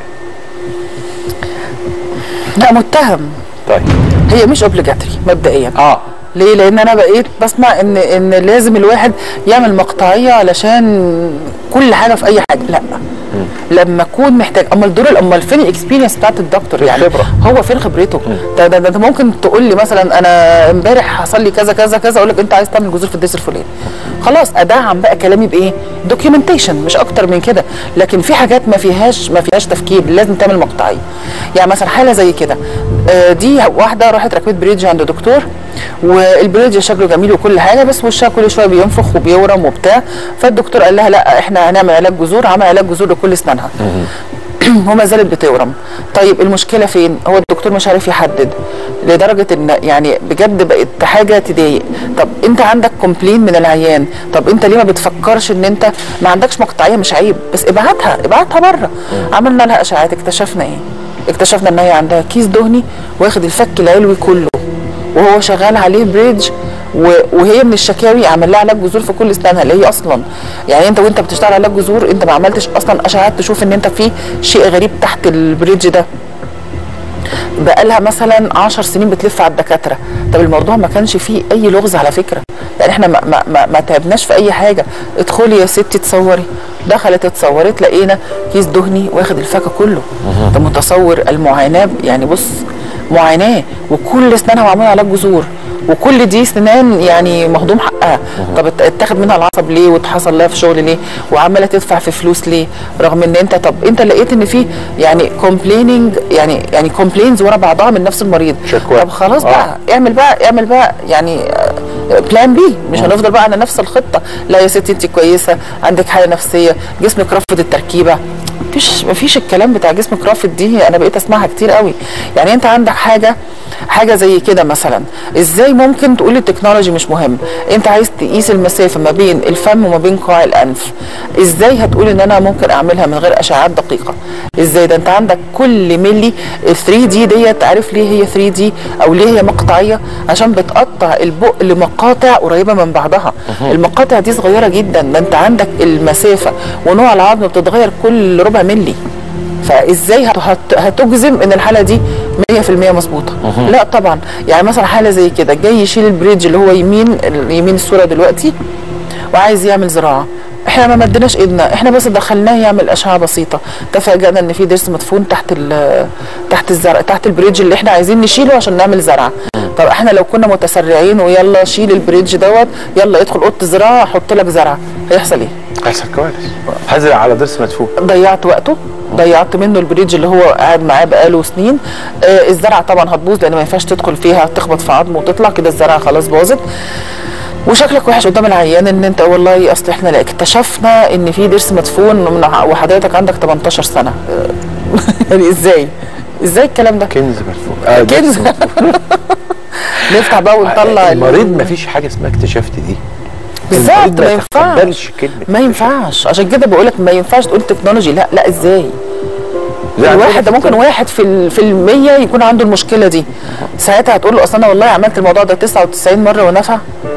لا متهم طيب هي مش اوبليجاتري مبدئيا اه ليه لان انا بقيت بسمع ان ان لازم الواحد يعمل مقطعيه علشان كل حاجه في اي حاجه لا لما اكون محتاج امال دور امال فين الاكسبيرينس بتاعت الدكتور يعني الخبرة. هو فين خبرته ده ده, ده انت ممكن تقول لي مثلا انا امبارح حصل لي كذا كذا كذا اقول لك انت عايز تعمل جذور في الديس الفلاني خلاص ادعم بقى كلامي بايه دوكيومنتيشن مش اكتر من كده لكن في حاجات ما فيهاش ما فيهاش تفكير لازم تعمل مقطعيه يعني مثلا حاله زي كده آه، دي واحده راحت ركبت بريدج عند دكتور والبريدج شكله جميل وكل حاجه بس وشها كل شويه بينفخ وبيورم وبتاع فالدكتور قال لها لا احنا هنعمل علاج جذور عمل علاج جذور لكل اسنانها وما زالت بتورم طيب المشكله فين هو الدكتور مش عارف يحدد لدرجه ان يعني بجد بقت حاجه تضايق طب انت عندك كومبلين من العيان طب انت ليه ما بتفكرش ان انت ما عندكش مقطعيه مش عيب بس ابعتها ابعتها بره عملنا لها اشعاعات اكتشفنا ايه اكتشفنا ان هي عندها كيس دهني واخد الفك العلوي كله وهو شغال عليه بريدج و- وهي من الشكاوي عمل لها علاج جذور في كل اسنانها اللي هي اصلا يعني انت وانت بتشتغل علاج جذور انت ما عملتش اصلا اشعاعات تشوف ان انت في شيء غريب تحت البريدج ده بقالها مثلا 10 سنين بتلف على الدكاتره طب الموضوع ما كانش فيه اي لغز على فكره يعني احنا ما, ما, ما, ما تعبناش في اي حاجه ادخلي يا ستي تصوري دخلت اتصورت لقينا كيس دهني واخد الفاكهه كله انت متصور المعاناه يعني بص معاناه وكل اسنانها معموله على جذور وكل دي سنان يعني مهضوم حقها طب ات- اتاخد منها العصب ليه واتحصل لها في شغل ليه وعماله تدفع في فلوس ليه رغم ان انت طب انت لقيت ان في يعني كومبليننج يعني يعني كومبلينز ورا بعضها من نفس المريض شكوى. طب خلاص آه. بقى اعمل بقى اعمل بقى يعني بلان بي مش هنفضل بقى على نفس الخطه لا يا ستي انت كويسه عندك حاله نفسيه جسمك رافض التركيبه مفيش مفيش الكلام بتاع جسمك رافض دي انا بقيت اسمعها كتير قوي يعني انت عندك حاجه حاجه زي كده مثلا ازاي ممكن تقول التكنولوجي مش مهم انت عايز تقيس المسافه ما بين الفم وما بين قاع الانف ازاي هتقول ان انا ممكن اعملها من غير اشعاعات دقيقه ازاي ده انت عندك كل ملي 3 دي ديت عارف ليه هي 3 دي او ليه هي مقطعيه عشان بتقطع البق لمقاطع قريبه من بعضها المقاطع دي صغيره جدا ده انت عندك المسافه ونوع العظم بتتغير كل ربع ملي فازاي هت- هت- هتجزم ان الحاله دي 100% مظبوطه لا طبعا يعني مثلا حاله زي كده جاي يشيل البريدج اللي هو يمين يمين الصوره دلوقتي وعايز يعمل زراعه احنا ما مدناش ايدنا احنا بس دخلناه يعمل اشعه بسيطه تفاجئنا ان في ضرس مدفون تحت ال- تحت الزرع تحت البريدج اللي احنا عايزين نشيله عشان نعمل زرعه طب احنا لو كنا متسرعين ويلا شيل البريدج دوت يلا ادخل اوضه الزراعه حط لك زرعه هيحصل ايه هيحصل كوارث هزرع على ضرس مدفون ضيعت وقته ضيعت منه البريدج اللي هو قاعد معاه بقاله سنين آه الزرعه طبعا هتبوظ لان ما ينفعش تدخل فيها تخبط في عظمه وتطلع كده الزرعه خلاص باظت وشكلك وحش قدام العيان ان انت والله اصل احنا لا اكتشفنا ان في ضرس مدفون من وحضرتك عندك 18 سنه آه، يعني ازاي ازاي الكلام ده كنز مدفون آه ضرس كنز. مدفون. نفتح بقى ونطلع ال- المريض ما فيش حاجه اسمها اكتشفت دي بالظبط المريض ما ما ينفعش يتقبلش كلمه ما ينفعش عشان كده بقول لك ما ينفعش تقول تكنولوجي لا لا ازاي لا، الواحد ده عندنا ممكن واحد في ال- في المية يكون عنده المشكله دي ساعتها هتقول له اصل انا والله عملت الموضوع ده 99 مره ونفع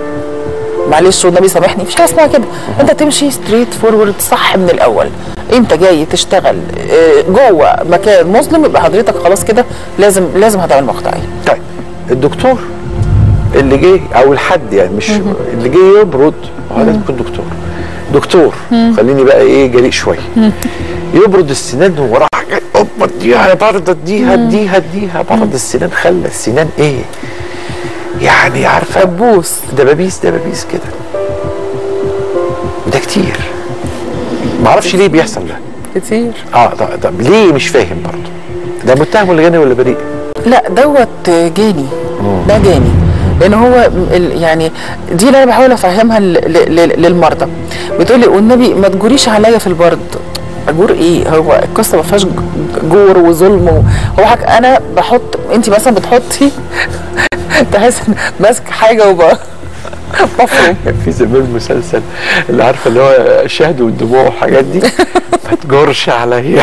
معلش والنبي سامحني مفيش حاجه اسمها كده انت تمشي ستريت فورورد صح من الاول انت جاي تشتغل آه، جوه مكان مسلم يبقى حضرتك خلاص كده لازم لازم هتعمل مقطعيه طيب الدكتور اللي جه او الحد يعني مش اللي جه يبرد هو لازم يكون دكتور دكتور خليني بقى ايه جريء شويه يبرد السنان وراح جاي اوبا اديها برد اديها اديها اديها برد السنان خلى السنان ايه يعني عارفه دبوس دبابيس دبابيس كده وده كتير معرفش ليه بيحصل ده كتير اه طب, طب ليه مش فاهم برضه ده متهم ولا جاني ولا بريء لا دوت جاني ده جاني لان هو ال- يعني دي اللي انا بحاول افهمها ل- ل- للمرضى بتقول لي والنبي ما تجوريش عليا في البرد اجور ايه هو القصه ما فيهاش ج- جور وظلم و- هو حاجة انا بحط انت مثلا بتحطي تحس إن ماسك حاجه وب بفرم كان في زمان مسلسل اللي عارفه اللي هو الشهد والدموع والحاجات دي ما تجرش عليا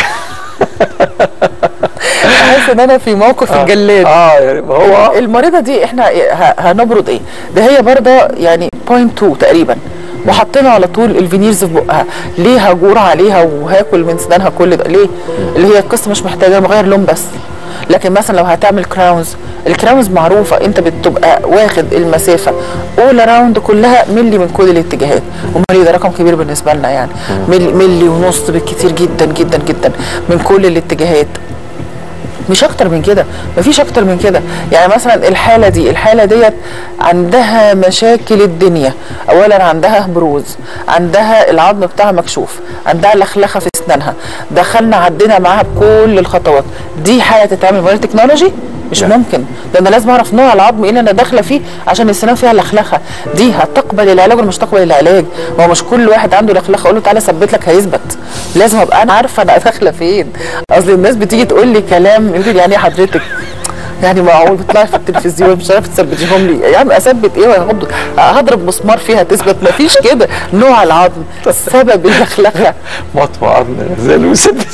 تحس ان انا في موقف الجلاد اه يعني ما هو المريضه دي احنا ه- هنبرد ايه ده هي برده يعني 0.2 تقريبا وحطينا على طول الفينيرز في بقها ليه هجور عليها وهاكل من سنانها كل ده ليه اللي هي القصه مش محتاجه مغير لون بس لكن مثلا لو هتعمل كراونز الكراونز معروفه انت بتبقى واخد المسافه اول اراوند كلها ملي من كل الاتجاهات وملي ده رقم كبير بالنسبه لنا يعني ملي, ملي ونص بالكتير جدا جدا جدا من كل الاتجاهات مش اكتر من كده مفيش اكتر من كده يعني مثلا الحاله دي الحاله ديت عندها مشاكل الدنيا اولا عندها بروز عندها العظم بتاعها مكشوف عندها لخلخه في اسنانها دخلنا عدينا معاها بكل الخطوات دي حاله تتعمل من غير تكنولوجي مش لا. ممكن ده انا لازم اعرف نوع العظم ايه اللي انا داخله فيه عشان السنان فيها لخلخه دي هتقبل العلاج ولا مش تقبل العلاج ما هو مش كل واحد عنده لخلخه اقول له تعالى ثبت لك هيثبت لازم ابقى انا عارفه انا داخله فين اصل الناس بتيجي تقول لي كلام يقول لي يعني ايه حضرتك يعني معقول بتطلعي في التلفزيون مش عارفه تثبتيهم لي يا عم اثبت ايه وهضرب هضرب مسمار فيها تثبت ما فيش كده نوع العظم سبب اللخلخه مطوى عظم نزل وسبت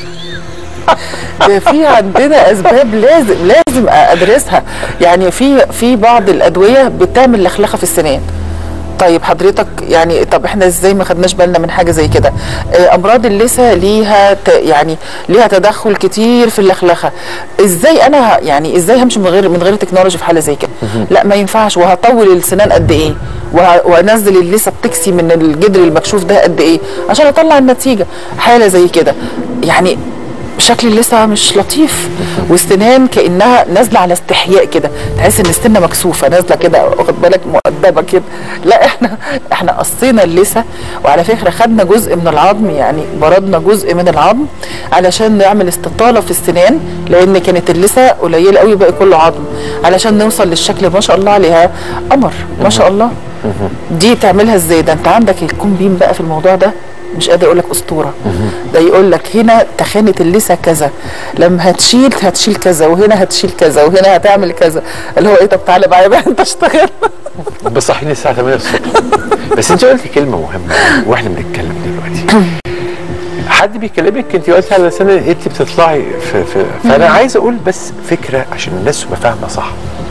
ده في عندنا اسباب لازم لازم ادرسها يعني في في بعض الادويه بتعمل لخلخه في السنان طيب حضرتك يعني طب احنا ازاي ما خدناش بالنا من حاجه زي كده آه، امراض اللثه ليها ت... يعني ليها تدخل كتير في اللخلخه ازاي انا ه- يعني ازاي همشي من غير من غير تكنولوجي في حاله زي كده لا ما ينفعش وهطول السنان قد ايه وه... وانزل اللثه بتكسي من الجدر المكشوف ده قد ايه عشان اطلع النتيجه حاله زي كده يعني شكل اللثه مش لطيف والسنان كانها نازله على استحياء كده تحس ان السنه مكسوفه نازله كده واخد بالك مؤدبه كده لا احنا احنا قصينا اللثه وعلى فكره خدنا جزء من العظم يعني بردنا جزء من العظم علشان نعمل استطاله في السنان لان كانت اللثه قليله قوي بقى كله عظم علشان نوصل للشكل ما شاء الله عليها قمر ما شاء الله دي تعملها ازاي ده انت عندك الكومبين بقى في الموضوع ده مش قادر اقول لك اسطوره ده يقول لك هنا تخانه اللثه كذا لما هتشيل هتشيل كذا وهنا هتشيل كذا وهنا هتعمل كذا اللي هو ايه طب تعالى معايا بقى انت اشتغل بصحيني الساعه 8 الصبح بس انت قلتي كلمه مهمه واحنا بنتكلم دلوقتي حد بيكلمك انت قلتي على سنه انت بتطلعي في, في فانا عايز اقول بس فكره عشان الناس تبقى فاهمه صح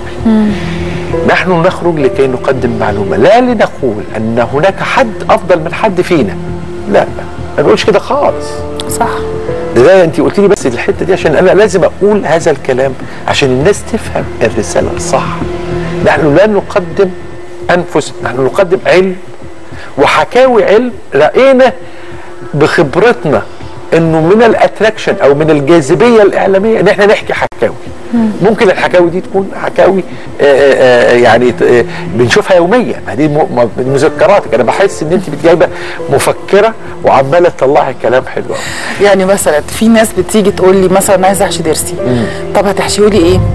نحن نخرج لكي نقدم معلومه لا لنقول ان هناك حد افضل من حد فينا لا ما بقولش كده خالص صح ده, ده انت قلت لي بس الحته دي عشان انا لازم اقول هذا الكلام عشان الناس تفهم الرساله الصح نحن لا نقدم انفسنا نحن نقدم علم وحكاوي علم لقينا بخبرتنا انه من الاتراكشن او من الجاذبيه الاعلاميه ان احنا نحكي حكاوي ممكن الحكاوي دي تكون حكاوي آه، آه، يعني ت- آه، بنشوفها يوميا ما دي م- م- من مذكراتك انا بحس ان انت جايبه مفكره وعماله تطلعي كلام حلو أوي. يعني مثلا في ناس بتيجي تقول لي مثلا أنا عايزه احشي ضرسي طب هتحشيه لي ايه؟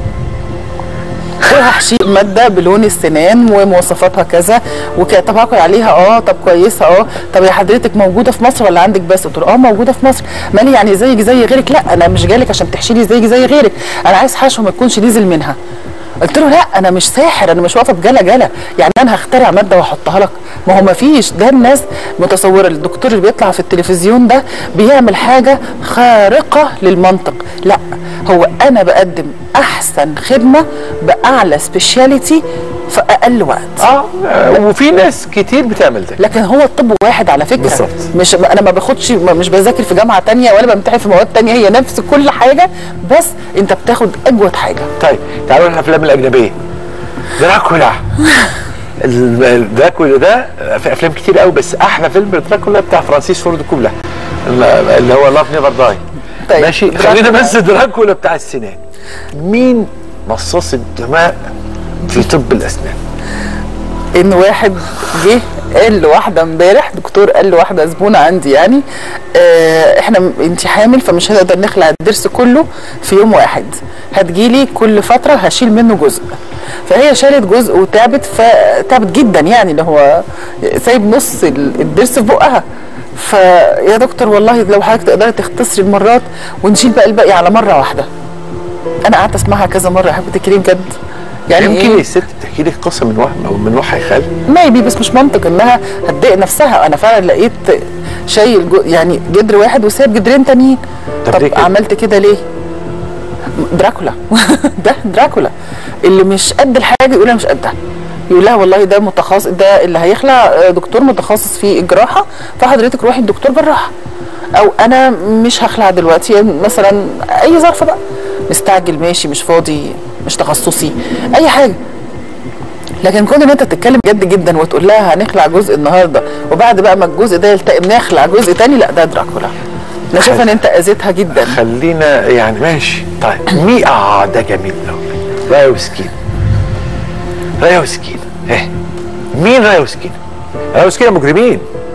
هحشي ماده بلون السنان ومواصفاتها كذا وك... طب هاكل عليها اه طب كويسه اه طب يا حضرتك موجوده في مصر ولا عندك بس؟ قلت له اه موجوده في مصر مالي يعني زيك زي غيرك لا انا مش جالك عشان تحشي لي زيك زي غيرك انا عايز حشوه ما تكونش نزل منها قلت له لا انا مش ساحر انا مش واقفه بجلا جلا يعني انا هخترع ماده واحطها لك ما هو ما فيش ده الناس متصوره الدكتور اللي بيطلع في التلفزيون ده بيعمل حاجه خارقه للمنطق لا هو انا بقدم احسن خدمه باعلى سبيشاليتي في اقل وقت اه وفي ناس كتير بتعمل ده لكن هو الطب واحد على فكره بالظبط. مش انا ما باخدش ما- مش بذاكر في جامعه تانية ولا بمتحن في مواد تانية هي نفس كل حاجه بس انت بتاخد اجود حاجه طيب تعالوا الافلام الاجنبيه دراكولا ال- ال- دراكولا ده في افلام كتير قوي بس احلى فيلم دراكولا بتاع فرانسيس فورد كوبلا اللي هو لاف نيفر داي طيب، ماشي دراكولا. خلينا بس دراكولا بتاع السنان مين مصاص الدماء في طب الاسنان ان واحد جه قال لواحده امبارح دكتور قال لواحده زبونه عندي يعني آه احنا م- انت حامل فمش هنقدر نخلع الضرس كله في يوم واحد هتجيلي كل فتره هشيل منه جزء فهي شالت جزء وتعبت فتعبت جدا يعني اللي هو سايب نص ال- الضرس في بقها فيا دكتور والله لو حضرتك تقدري تختصري المرات ونشيل بقى الباقي على مره واحده انا قعدت اسمعها كذا مره حابه تتكلمي بجد يعني يمكن إيه؟ الست بتحكي لك قصه من وهم او من وحي خيال ميبي بس مش منطق انها هتضايق نفسها انا فعلا لقيت شايل جو يعني جدر واحد وسايب جدرين تانيين طب طب ليه كده؟ عملت كده ليه دراكولا ده دراكولا اللي مش قد الحاجه يقول انا مش قدها يقول لها والله ده متخصص ده اللي هيخلع آه، دكتور متخصص في الجراحه فحضرتك روحي لدكتور جراح او انا مش هخلع دلوقتي مثلا اي ظرف بقى مستعجل ماشي مش فاضي مش تخصصي اي حاجه لكن كون ان انت تتكلم جد جدا وتقول لها هنخلع جزء النهارده وبعد بقى ما الجزء ده يلتئم نخلع جزء تاني لا ده دراكولا انا شايفه ان انت اذيتها جدا خلينا يعني ماشي طيب مي اه ده جميل قوي رايه وسكين رايه وسكين ايه مين رايه وسكين؟ رايه وسكين مجرمين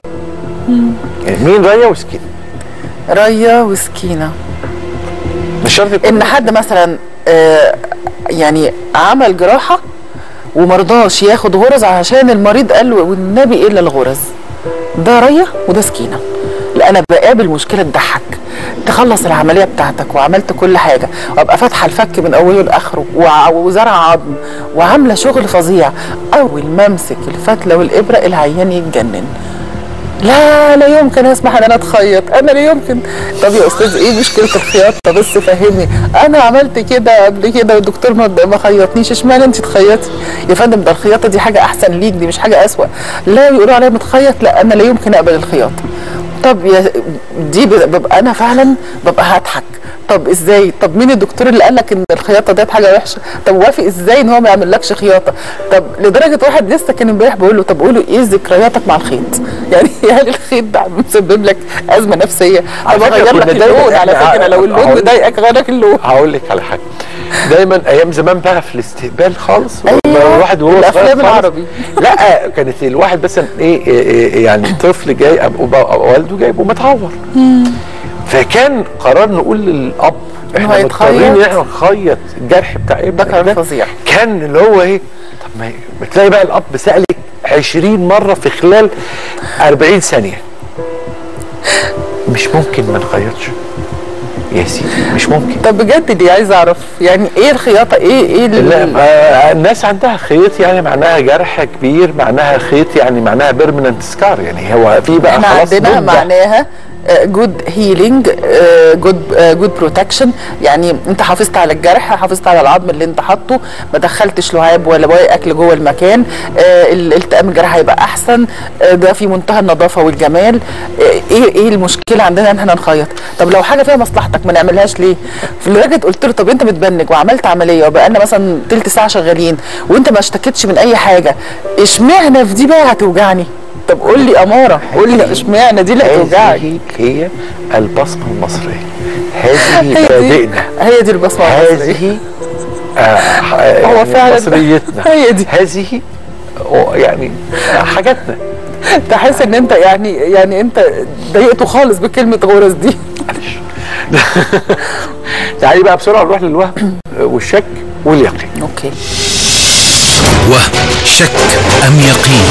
يعني مين رايه وسكين؟ ريا وسكينه مش شرط يكون ان حد مثلا آه يعني عمل جراحه ومرضاش ياخد غرز عشان المريض قال له والنبي الا الغرز ده ريا وده سكينه لا انا بقابل مشكله تضحك تخلص العمليه بتاعتك وعملت كل حاجه وابقى فاتحه الفك من اوله لاخره وع- وزرع عظم وعامله شغل فظيع اول ما امسك الفتله والابره العيان يتجنن لا لا يمكن اسمح ان انا اتخيط انا لا يمكن طب يا استاذ ايه مشكله الخياطه بس فهمني انا عملت كده قبل كده والدكتور ما ما خيطنيش اشمعنى انت تخيطي يا فندم ده الخياطه دي حاجه احسن ليك دي مش حاجه اسوأ لا يقولوا عليا متخيط لا انا لا يمكن اقبل الخياطه طب يا دي ببقى انا فعلا ببقى هضحك طب ازاي طب مين الدكتور اللي قال لك ان الخياطه ديت حاجه وحشه طب وافق ازاي ان هو ما يعملكش خياطه طب لدرجه واحد لسه كان امبارح بقول له طب قول له ايه ذكرياتك مع الخيط يعني هل الخيط ده مسبب لك ازمه نفسيه على طب فكرة اغير كنا لك دايما اللون على إحنا- فكره لو اللون هقول- مضايقك غير لك اللون هقول لك على حاجه دايما ايام زمان بقى في الاستقبال خالص أيوة، الواحد وهو صغير الأفلام خالص. العربي. لا كانت الواحد مثلا ايه, إيه, إيه يعني طفل جاي أب- أب- والده جايبه متعور فكان قرار نقول للاب احنا هيتخيط؟ مضطرين ان احنا نخيط الجرح بتاع ابنك قرار فظيع. كان اللي هو ايه طب ما بتلاقي بقى الاب سالك 20 مره في خلال 40 ثانيه مش ممكن ما نخيطش يا سيدي مش ممكن طب بجد دي عايز اعرف يعني ايه الخياطه ايه ايه ال- لا ما الناس عندها خيط يعني معناها جرح كبير معناها خيط يعني معناها بيرمننت سكار يعني هو في بقى احنا خلاص عندنا مدة. معناها جود هيلينج جود جود بروتكشن يعني انت حافظت على الجرح حافظت على العظم اللي انت حاطه ما دخلتش لعاب ولا بواقي اكل جوه المكان آه، ال- التئام الجرح هيبقى احسن آه، ده في منتهى النظافه والجمال آه، ايه ايه المشكله عندنا ان احنا نخيط طب لو حاجه فيها مصلحتك ما نعملهاش ليه في لدرجه قلت له طب انت متبنج وعملت عمليه وبقالنا مثلا تلت ساعه شغالين وانت ما اشتكيتش من اي حاجه اشمعنى في دي بقى هتوجعني طب قول لي اماره قول لي اشمعنى دي اللي هتوجعك هذه هي البصمه المصريه هذه هي دي مبادئنا هي دي البصمه المصريه هذه آه هو يعني فعلا مصريتنا هي دي. هذه آه، يعني حاجاتنا تحس ان انت يعني يعني انت ضايقته خالص بكلمه غرز دي معلش تعالي بقى بسرعه نروح للوهم والشك واليقين اوكي وهم شك أم يقين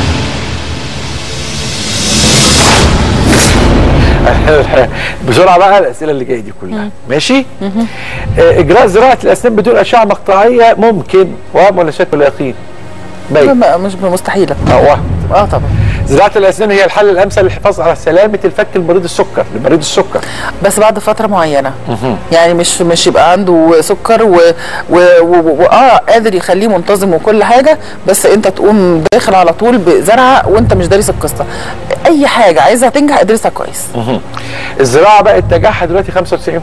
بسرعه بقى الاسئله اللي جايه دي كلها ماشي آه، اجراء زراعه الاسنان بدون اشعه مقطعيه ممكن وهم ولا شك ولا يقين باين ما- مش مستحيله اه وهم اه طبعا زراعه الاسنان هي الحل الامثل للحفاظ على سلامه الفك لمريض السكر لمريض السكر بس بعد فتره معينه يعني مش مش يبقى عنده سكر و, و, و, و اه قادر يخليه منتظم وكل حاجه بس انت تقوم داخل على طول بزرعه وانت مش دارس القصه اي حاجه عايزها تنجح ادرسها كويس الزراعه بقت نجاحها دلوقتي 95%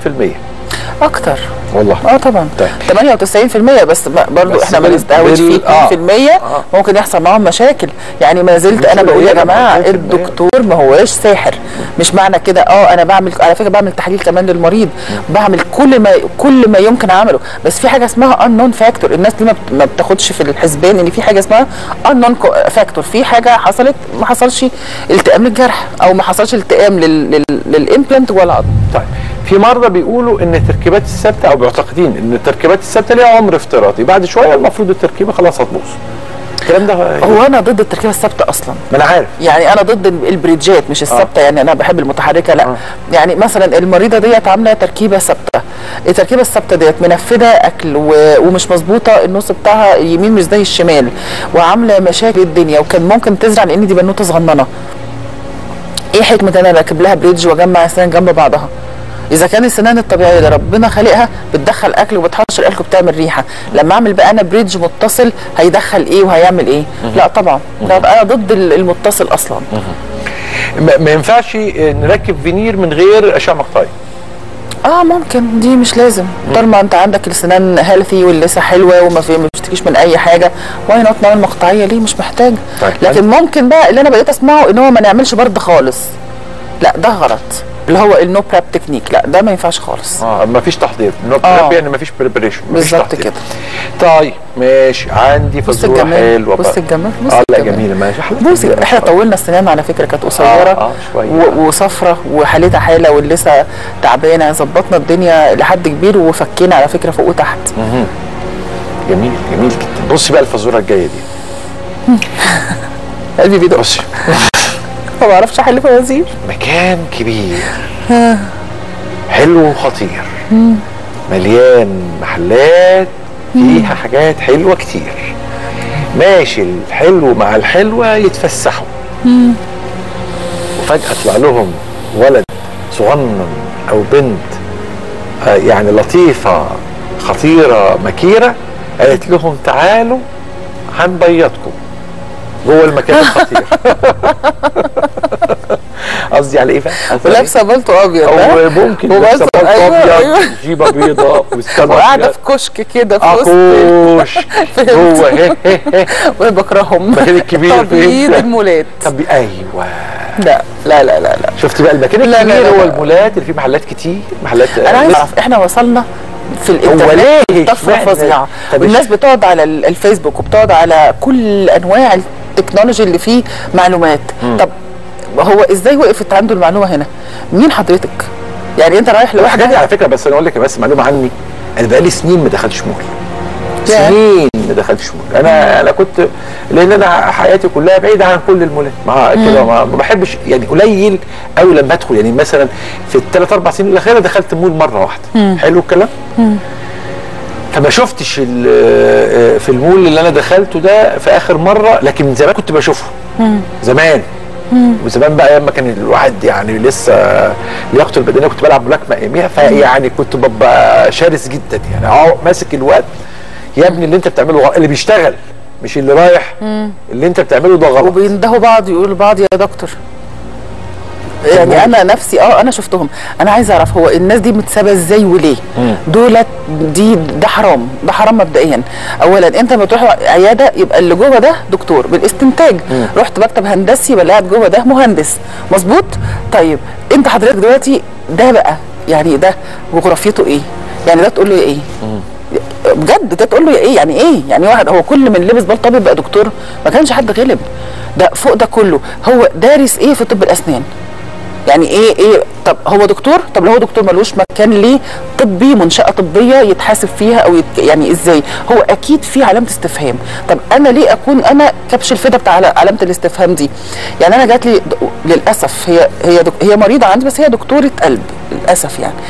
اكتر والله اه طبعا طيب. 98% بس ما- برضو بس احنا ما بال- نستهوش بال- فيه آه. 2% آه. ممكن يحصل معاهم مشاكل يعني ما زلت انا مش بقول يا قليلة، جماعه 2%. الدكتور ما هواش ساحر مش معنى كده اه انا بعمل على فكره بعمل تحاليل كمان للمريض بعمل كل ما كل ما يمكن اعمله بس في حاجه اسمها unknown فاكتور الناس دي ما بت- ما بتاخدش في الحسبان ان في حاجه اسمها unknown فاكتور في حاجه حصلت ما حصلش التئام للجرح او ما حصلش التئام لل- لل- للامبلانت جوه العظم طيب في مرضى بيقولوا ان التركيبات الثابته او معتقدين ان التركيبات الثابته ليها عمر افتراضي بعد شويه المفروض التركيبه خلاص هتبوظ الكلام ده هو انا ضد التركيبه الثابته اصلا ما انا عارف يعني انا ضد البريدجات مش الثابته يعني انا بحب المتحركه لا يعني مثلا المريضه ديت عامله تركيبه ثابته التركيبه الثابته ديت منفذه اكل و... ومش مظبوطه النص بتاعها يمين مش زي الشمال وعامله مشاكل الدنيا وكان ممكن تزرع لان دي بنوته صغننه ايه حكمه انا راكب لها بريدج واجمع اسنان جنب بعضها اذا كان السنان الطبيعيه اللي ربنا خالقها بتدخل اكل وبتحشر الاكل وبتعمل ريحه لما اعمل بقى انا بريدج متصل هيدخل ايه وهيعمل ايه لا طبعا لا انا ضد المتصل اصلا ما ما ينفعش نركب فينير من غير اشعه مقطعيه اه ممكن دي مش لازم طالما انت عندك السنان هيلثي واللسه حلوه وما في ما بتشتكيش من اي حاجه واي نوت نعمل مقطعيه ليه مش محتاج طيب. لكن ممكن بقى اللي انا بقيت اسمعه ان هو ما نعملش برد خالص لا ده غلط اللي هو النو براب تكنيك لا ده ما ينفعش خالص اه ما فيش تحضير نو آه. بريب يعني ما فيش بريبريشن بالظبط كده طيب ماشي عندي بص فزوره الجمال حلوه بص بقى. الجمال بص اه لا الجمال. جميله ماشي احلى بص احنا طولنا السنان على فكره كانت قصيره آه، آه، شوية. و- وصفرة وحالتها حاله واللسه تعبانه ظبطنا الدنيا لحد كبير وفكينا على فكره فوق وتحت جميل جميل جدا بصي بقى الفزوره الجايه دي قلبي بيدق بصي ما بعرفش احل فوازير مكان كبير حلو وخطير مليان محلات فيها حاجات حلوه كتير ماشي الحلو مع الحلوه يتفسحوا وفجاه طلع لهم ولد صغنن او بنت آه، يعني لطيفه خطيره مكيره قالت لهم تعالوا هنبيضكم جوه المكان الخطير قصدي على ايه بقى؟ عارفة ولابسه بالطو ابيض ها؟ او ممكن وبس- لابسه بلطو أيوة، ابيض أيوة. جيبه بيضاء وسكان وقاعده أبيض. في كشك كده في وسط اكوش فهمت. جوه هي هي هي وانا بكرههم المكان الكبير تبييض فين؟ المولات طب ايوه لا لا لا لا لا شفت بقى المكان لا، لا، الكبير لا، هو لا. المولات اللي فيه محلات كتير محلات انا عايز لسه- اعرف احنا وصلنا في هو ليه الانترنت طفره اشمعنى؟ فظيعه طب والناس إش- بتقعد على ال- الفيسبوك وبتقعد على كل انواع التكنولوجي اللي فيه معلومات طب هو ازاي وقفت عنده المعلومه هنا مين حضرتك يعني انت رايح الحاجات دي لوحدك على فكره بس انا اقول لك بس معلومه عني انا بقالي سنين ما دخلتش مول ياه. سنين ما دخلتش مول انا انا كنت لان انا حياتي كلها بعيده عن كل المولات مع كده ما ما بحبش يعني قليل قوي لما ادخل يعني مثلا في الثلاث اربع سنين الاخيره دخلت مول مره واحده حلو الكلام فما شفتش ال- في المول اللي انا دخلته ده في اخر مره لكن من زمان كنت بشوفه زمان وزمان بقى ايام ما كان الواحد يعني لسه لياقته البدنيه كنت بلعب ملاكمه اياميها فيعني كنت ببقى شرس جدا يعني اهو ماسك الوقت يا ابني اللي انت بتعمله غلط اللي بيشتغل مش اللي رايح اللي انت بتعمله ده غلط وبيندهوا بعض يقولوا لبعض يا دكتور يعني انا نفسي اه انا شفتهم انا عايزه اعرف هو الناس دي متسابه ازاي وليه دولت دي ده حرام ده حرام مبدئيا اولا انت لما تروح عياده يبقى اللي جوه ده دكتور بالاستنتاج رحت مكتب هندسي يبقى اللي قاعد جوه ده مهندس مظبوط طيب انت حضرتك دلوقتي ده بقى يعني ده جغرافيته ايه يعني ده تقول له ايه بجد ده تقول له ايه يعني ايه يعني واحد هو كل من لبس بلطو ابيض بقى دكتور ما كانش حد غلب ده فوق ده كله هو دارس ايه في طب الاسنان يعني ايه ايه طب هو دكتور طب لو هو دكتور ملوش مكان ليه طبي منشاه طبيه يتحاسب فيها او يت... يعني ازاي هو اكيد في علامه استفهام طب انا ليه اكون انا كبش الفدا بتاع عل- علامه الاستفهام دي يعني انا جات لي د- للاسف هي هي دك... هي مريضه عندي بس هي دكتوره قلب للاسف يعني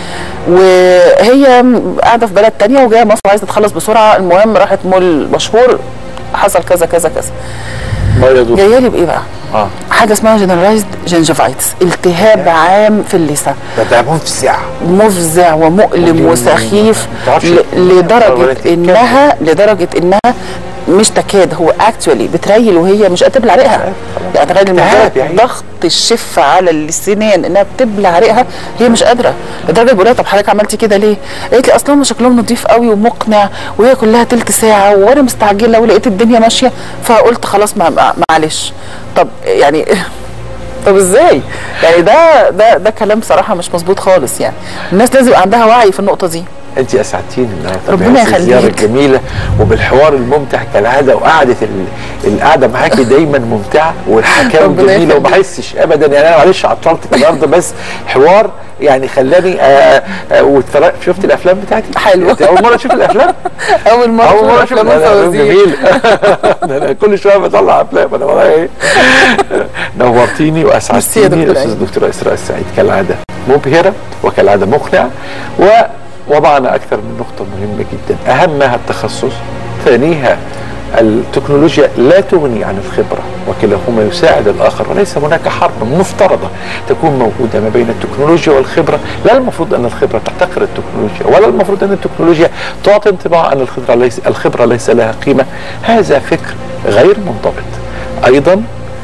وهي م- قاعده في بلد تانية وجايه مصر عايزه تخلص بسرعه المهم راحت مول مشهور حصل كذا كذا كذا بيضوا جايه لي بايه بقى اه حاجه اسمها جنرالايزد جنجفايتس التهاب عام في اللسان ده ده مفزع مفزع ومؤلم مؤلم. وسخيف متعرفش ل- لدرجه أولاد انها لدرجه انها مش تكاد هو اكشولي بتريل وهي مش قادره تبلع ريقها يعني تخيل التهاب الموضوع يعني. ضغط الشفه على السنان انها بتبلع ريقها هي مش قادره لدرجه بقول لها طب حضرتك عملتي كده ليه؟ قالت لي اصلا هم شكلهم نظيف قوي ومقنع وهي كلها تلت ساعه وانا مستعجله ولقيت الدنيا ماشيه فقلت خلاص مع- مع- معلش طب يعني طب ازاي؟ يعني ده ده ده كلام صراحه مش مظبوط خالص يعني الناس لازم يبقى عندها وعي في النقطه دي انت اسعدتيني النهارده ربنا بهذه يخليك. الزياره الجميله وبالحوار الممتع كالعاده وقعده ال- القعده معاكي دايما ممتعه والحكاوي ربنا جميله يخليك. وما احسش ابدا يعني انا معلش عطلتك النهارده بس حوار يعني خلاني آه آه واتفرج شفت الافلام بتاعتي حلوة. انت اول مره اشوف الافلام اول مره اول مره أشوف اشوف أفلام الافلام الفوازير. جميل ده انا كل شويه بطلع افلام انا ورايا ايه نورتيني ميرسي يا واسعدتيني دكتور الاستاذ أيمن. الدكتوره اسراء السعيد كالعاده مبهره وكالعاده مقنعه ووضعنا اكثر من نقطه مهمه جدا اهمها التخصص ثانيها التكنولوجيا لا تغني عن الخبرة وكلاهما يساعد الآخر وليس هناك حرب مفترضة تكون موجودة ما بين التكنولوجيا والخبرة لا المفروض أن الخبرة تحتقر التكنولوجيا ولا المفروض أن التكنولوجيا تعطي انطباع أن الخبرة ليس, الخبرة ليس لها قيمة هذا فكر غير منضبط أيضا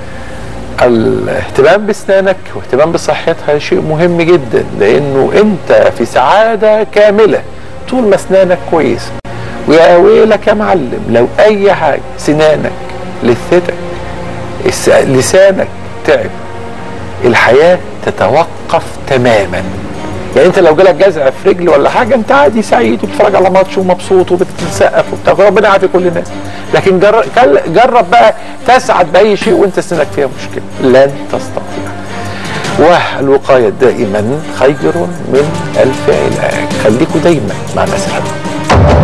الاهتمام باسنانك واهتمام بصحتها شيء مهم جدا لانه انت في سعاده كامله طول ما اسنانك كويسه ويا ويلك يا معلم لو اي حاجه سنانك لثتك الس- لسانك تعب الحياه تتوقف تماما يعني انت لو جالك جزع في رجل ولا حاجه انت عادي سعيد وبتتفرج على ماتش ومبسوط وبتتسقف وبتاع ربنا يعافي كل الناس لكن جرب, جرب بقى تسعد باي شيء وانت سنك فيها مشكله لن تستطيع والوقايه دائما خير من الف علاج خليكوا دايما مع الناس الحلوه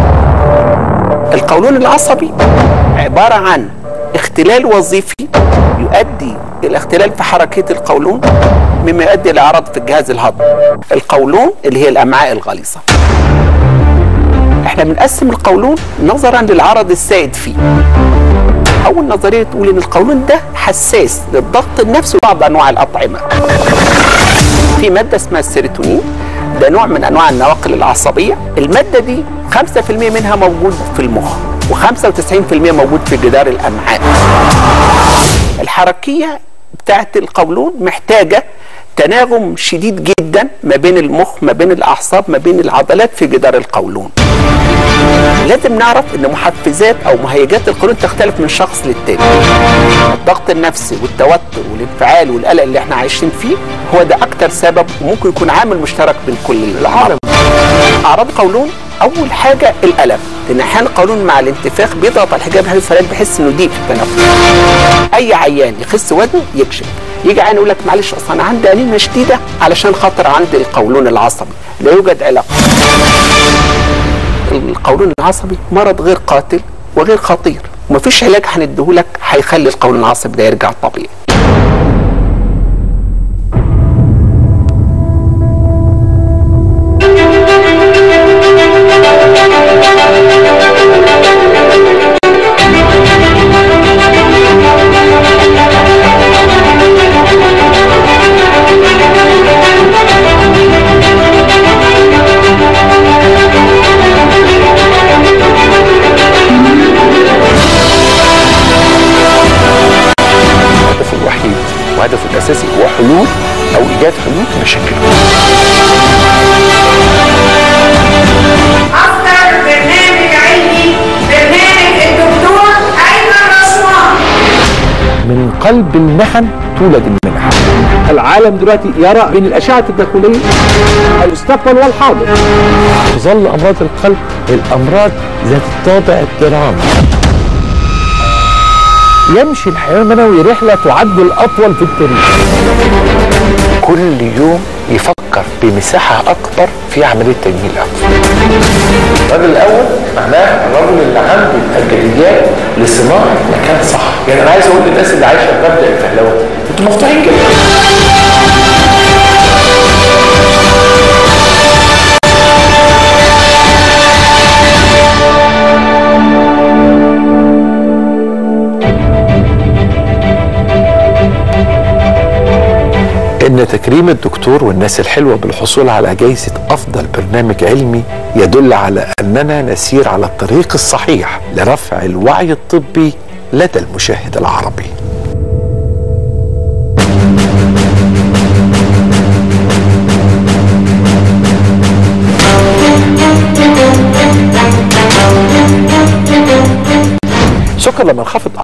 القولون العصبي عبارة عن اختلال وظيفي يؤدي إلى اختلال في حركة القولون مما يؤدي إلى أعراض في الجهاز الهضمي القولون اللي هي الأمعاء الغليظة احنا بنقسم القولون نظرا للعرض السائد فيه اول نظريه تقول ان القولون ده حساس للضغط النفسي وبعض انواع الاطعمه في ماده اسمها السيروتونين ده نوع من انواع النواقل العصبيه الماده دي 5% منها موجود في المخ و95% موجود في جدار الامعاء الحركيه بتاعت القولون محتاجه تناغم شديد جدا ما بين المخ ما بين الاعصاب ما بين العضلات في جدار القولون لازم نعرف ان محفزات او مهيجات القولون تختلف من شخص للتاني الضغط النفسي والتوتر والانفعال والقلق اللي احنا عايشين فيه هو ده اكتر سبب وممكن يكون عامل مشترك بين كل العالم اعراض القولون اول حاجه الالم لان احيانا القولون مع الانتفاخ بيضغط على الحجاب الحلوي فالعيان بيحس انه ضيق في التنفس اي عيان يخس وزنه يكشف يجي عيان يقول لك معلش اصل انا عندي انيميا شديده علشان خاطر عندي القولون العصبي لا يوجد علاقه القولون العصبي مرض غير قاتل وغير خطير ومفيش علاج هنديهولك هيخلي القولون العصبي ده يرجع طبيعي هدفه الوحيد وهدفه الاساسي هو حلول او ايجاد حلول لمشاكلهم أصدر برنامج علمي برنامج الدكتور أيمن رشوان من قلب المحن تولد المنح العالم دلوقتي يرى بين الأشعة التداخلية المستقبل والحاضر تظل امراض القلب الامراض ذات الطابع الدرامي يمشي الحيوان المنوي رحله تعد الاطول في التاريخ كل يوم يفكر بمساحه اكبر في عمليه تجميل اكبر الراجل الاول معناه الراجل اللي عنده الجديات لصناعه مكان صح يعني انا عايز اقول للناس اللي عايشه بمبدا الفهلوه انتوا مفتوحين جدا ان تكريم الدكتور والناس الحلوه بالحصول على جائزه افضل برنامج علمي يدل على اننا نسير على الطريق الصحيح لرفع الوعي الطبي لدى المشاهد العربي السكر لما انخفض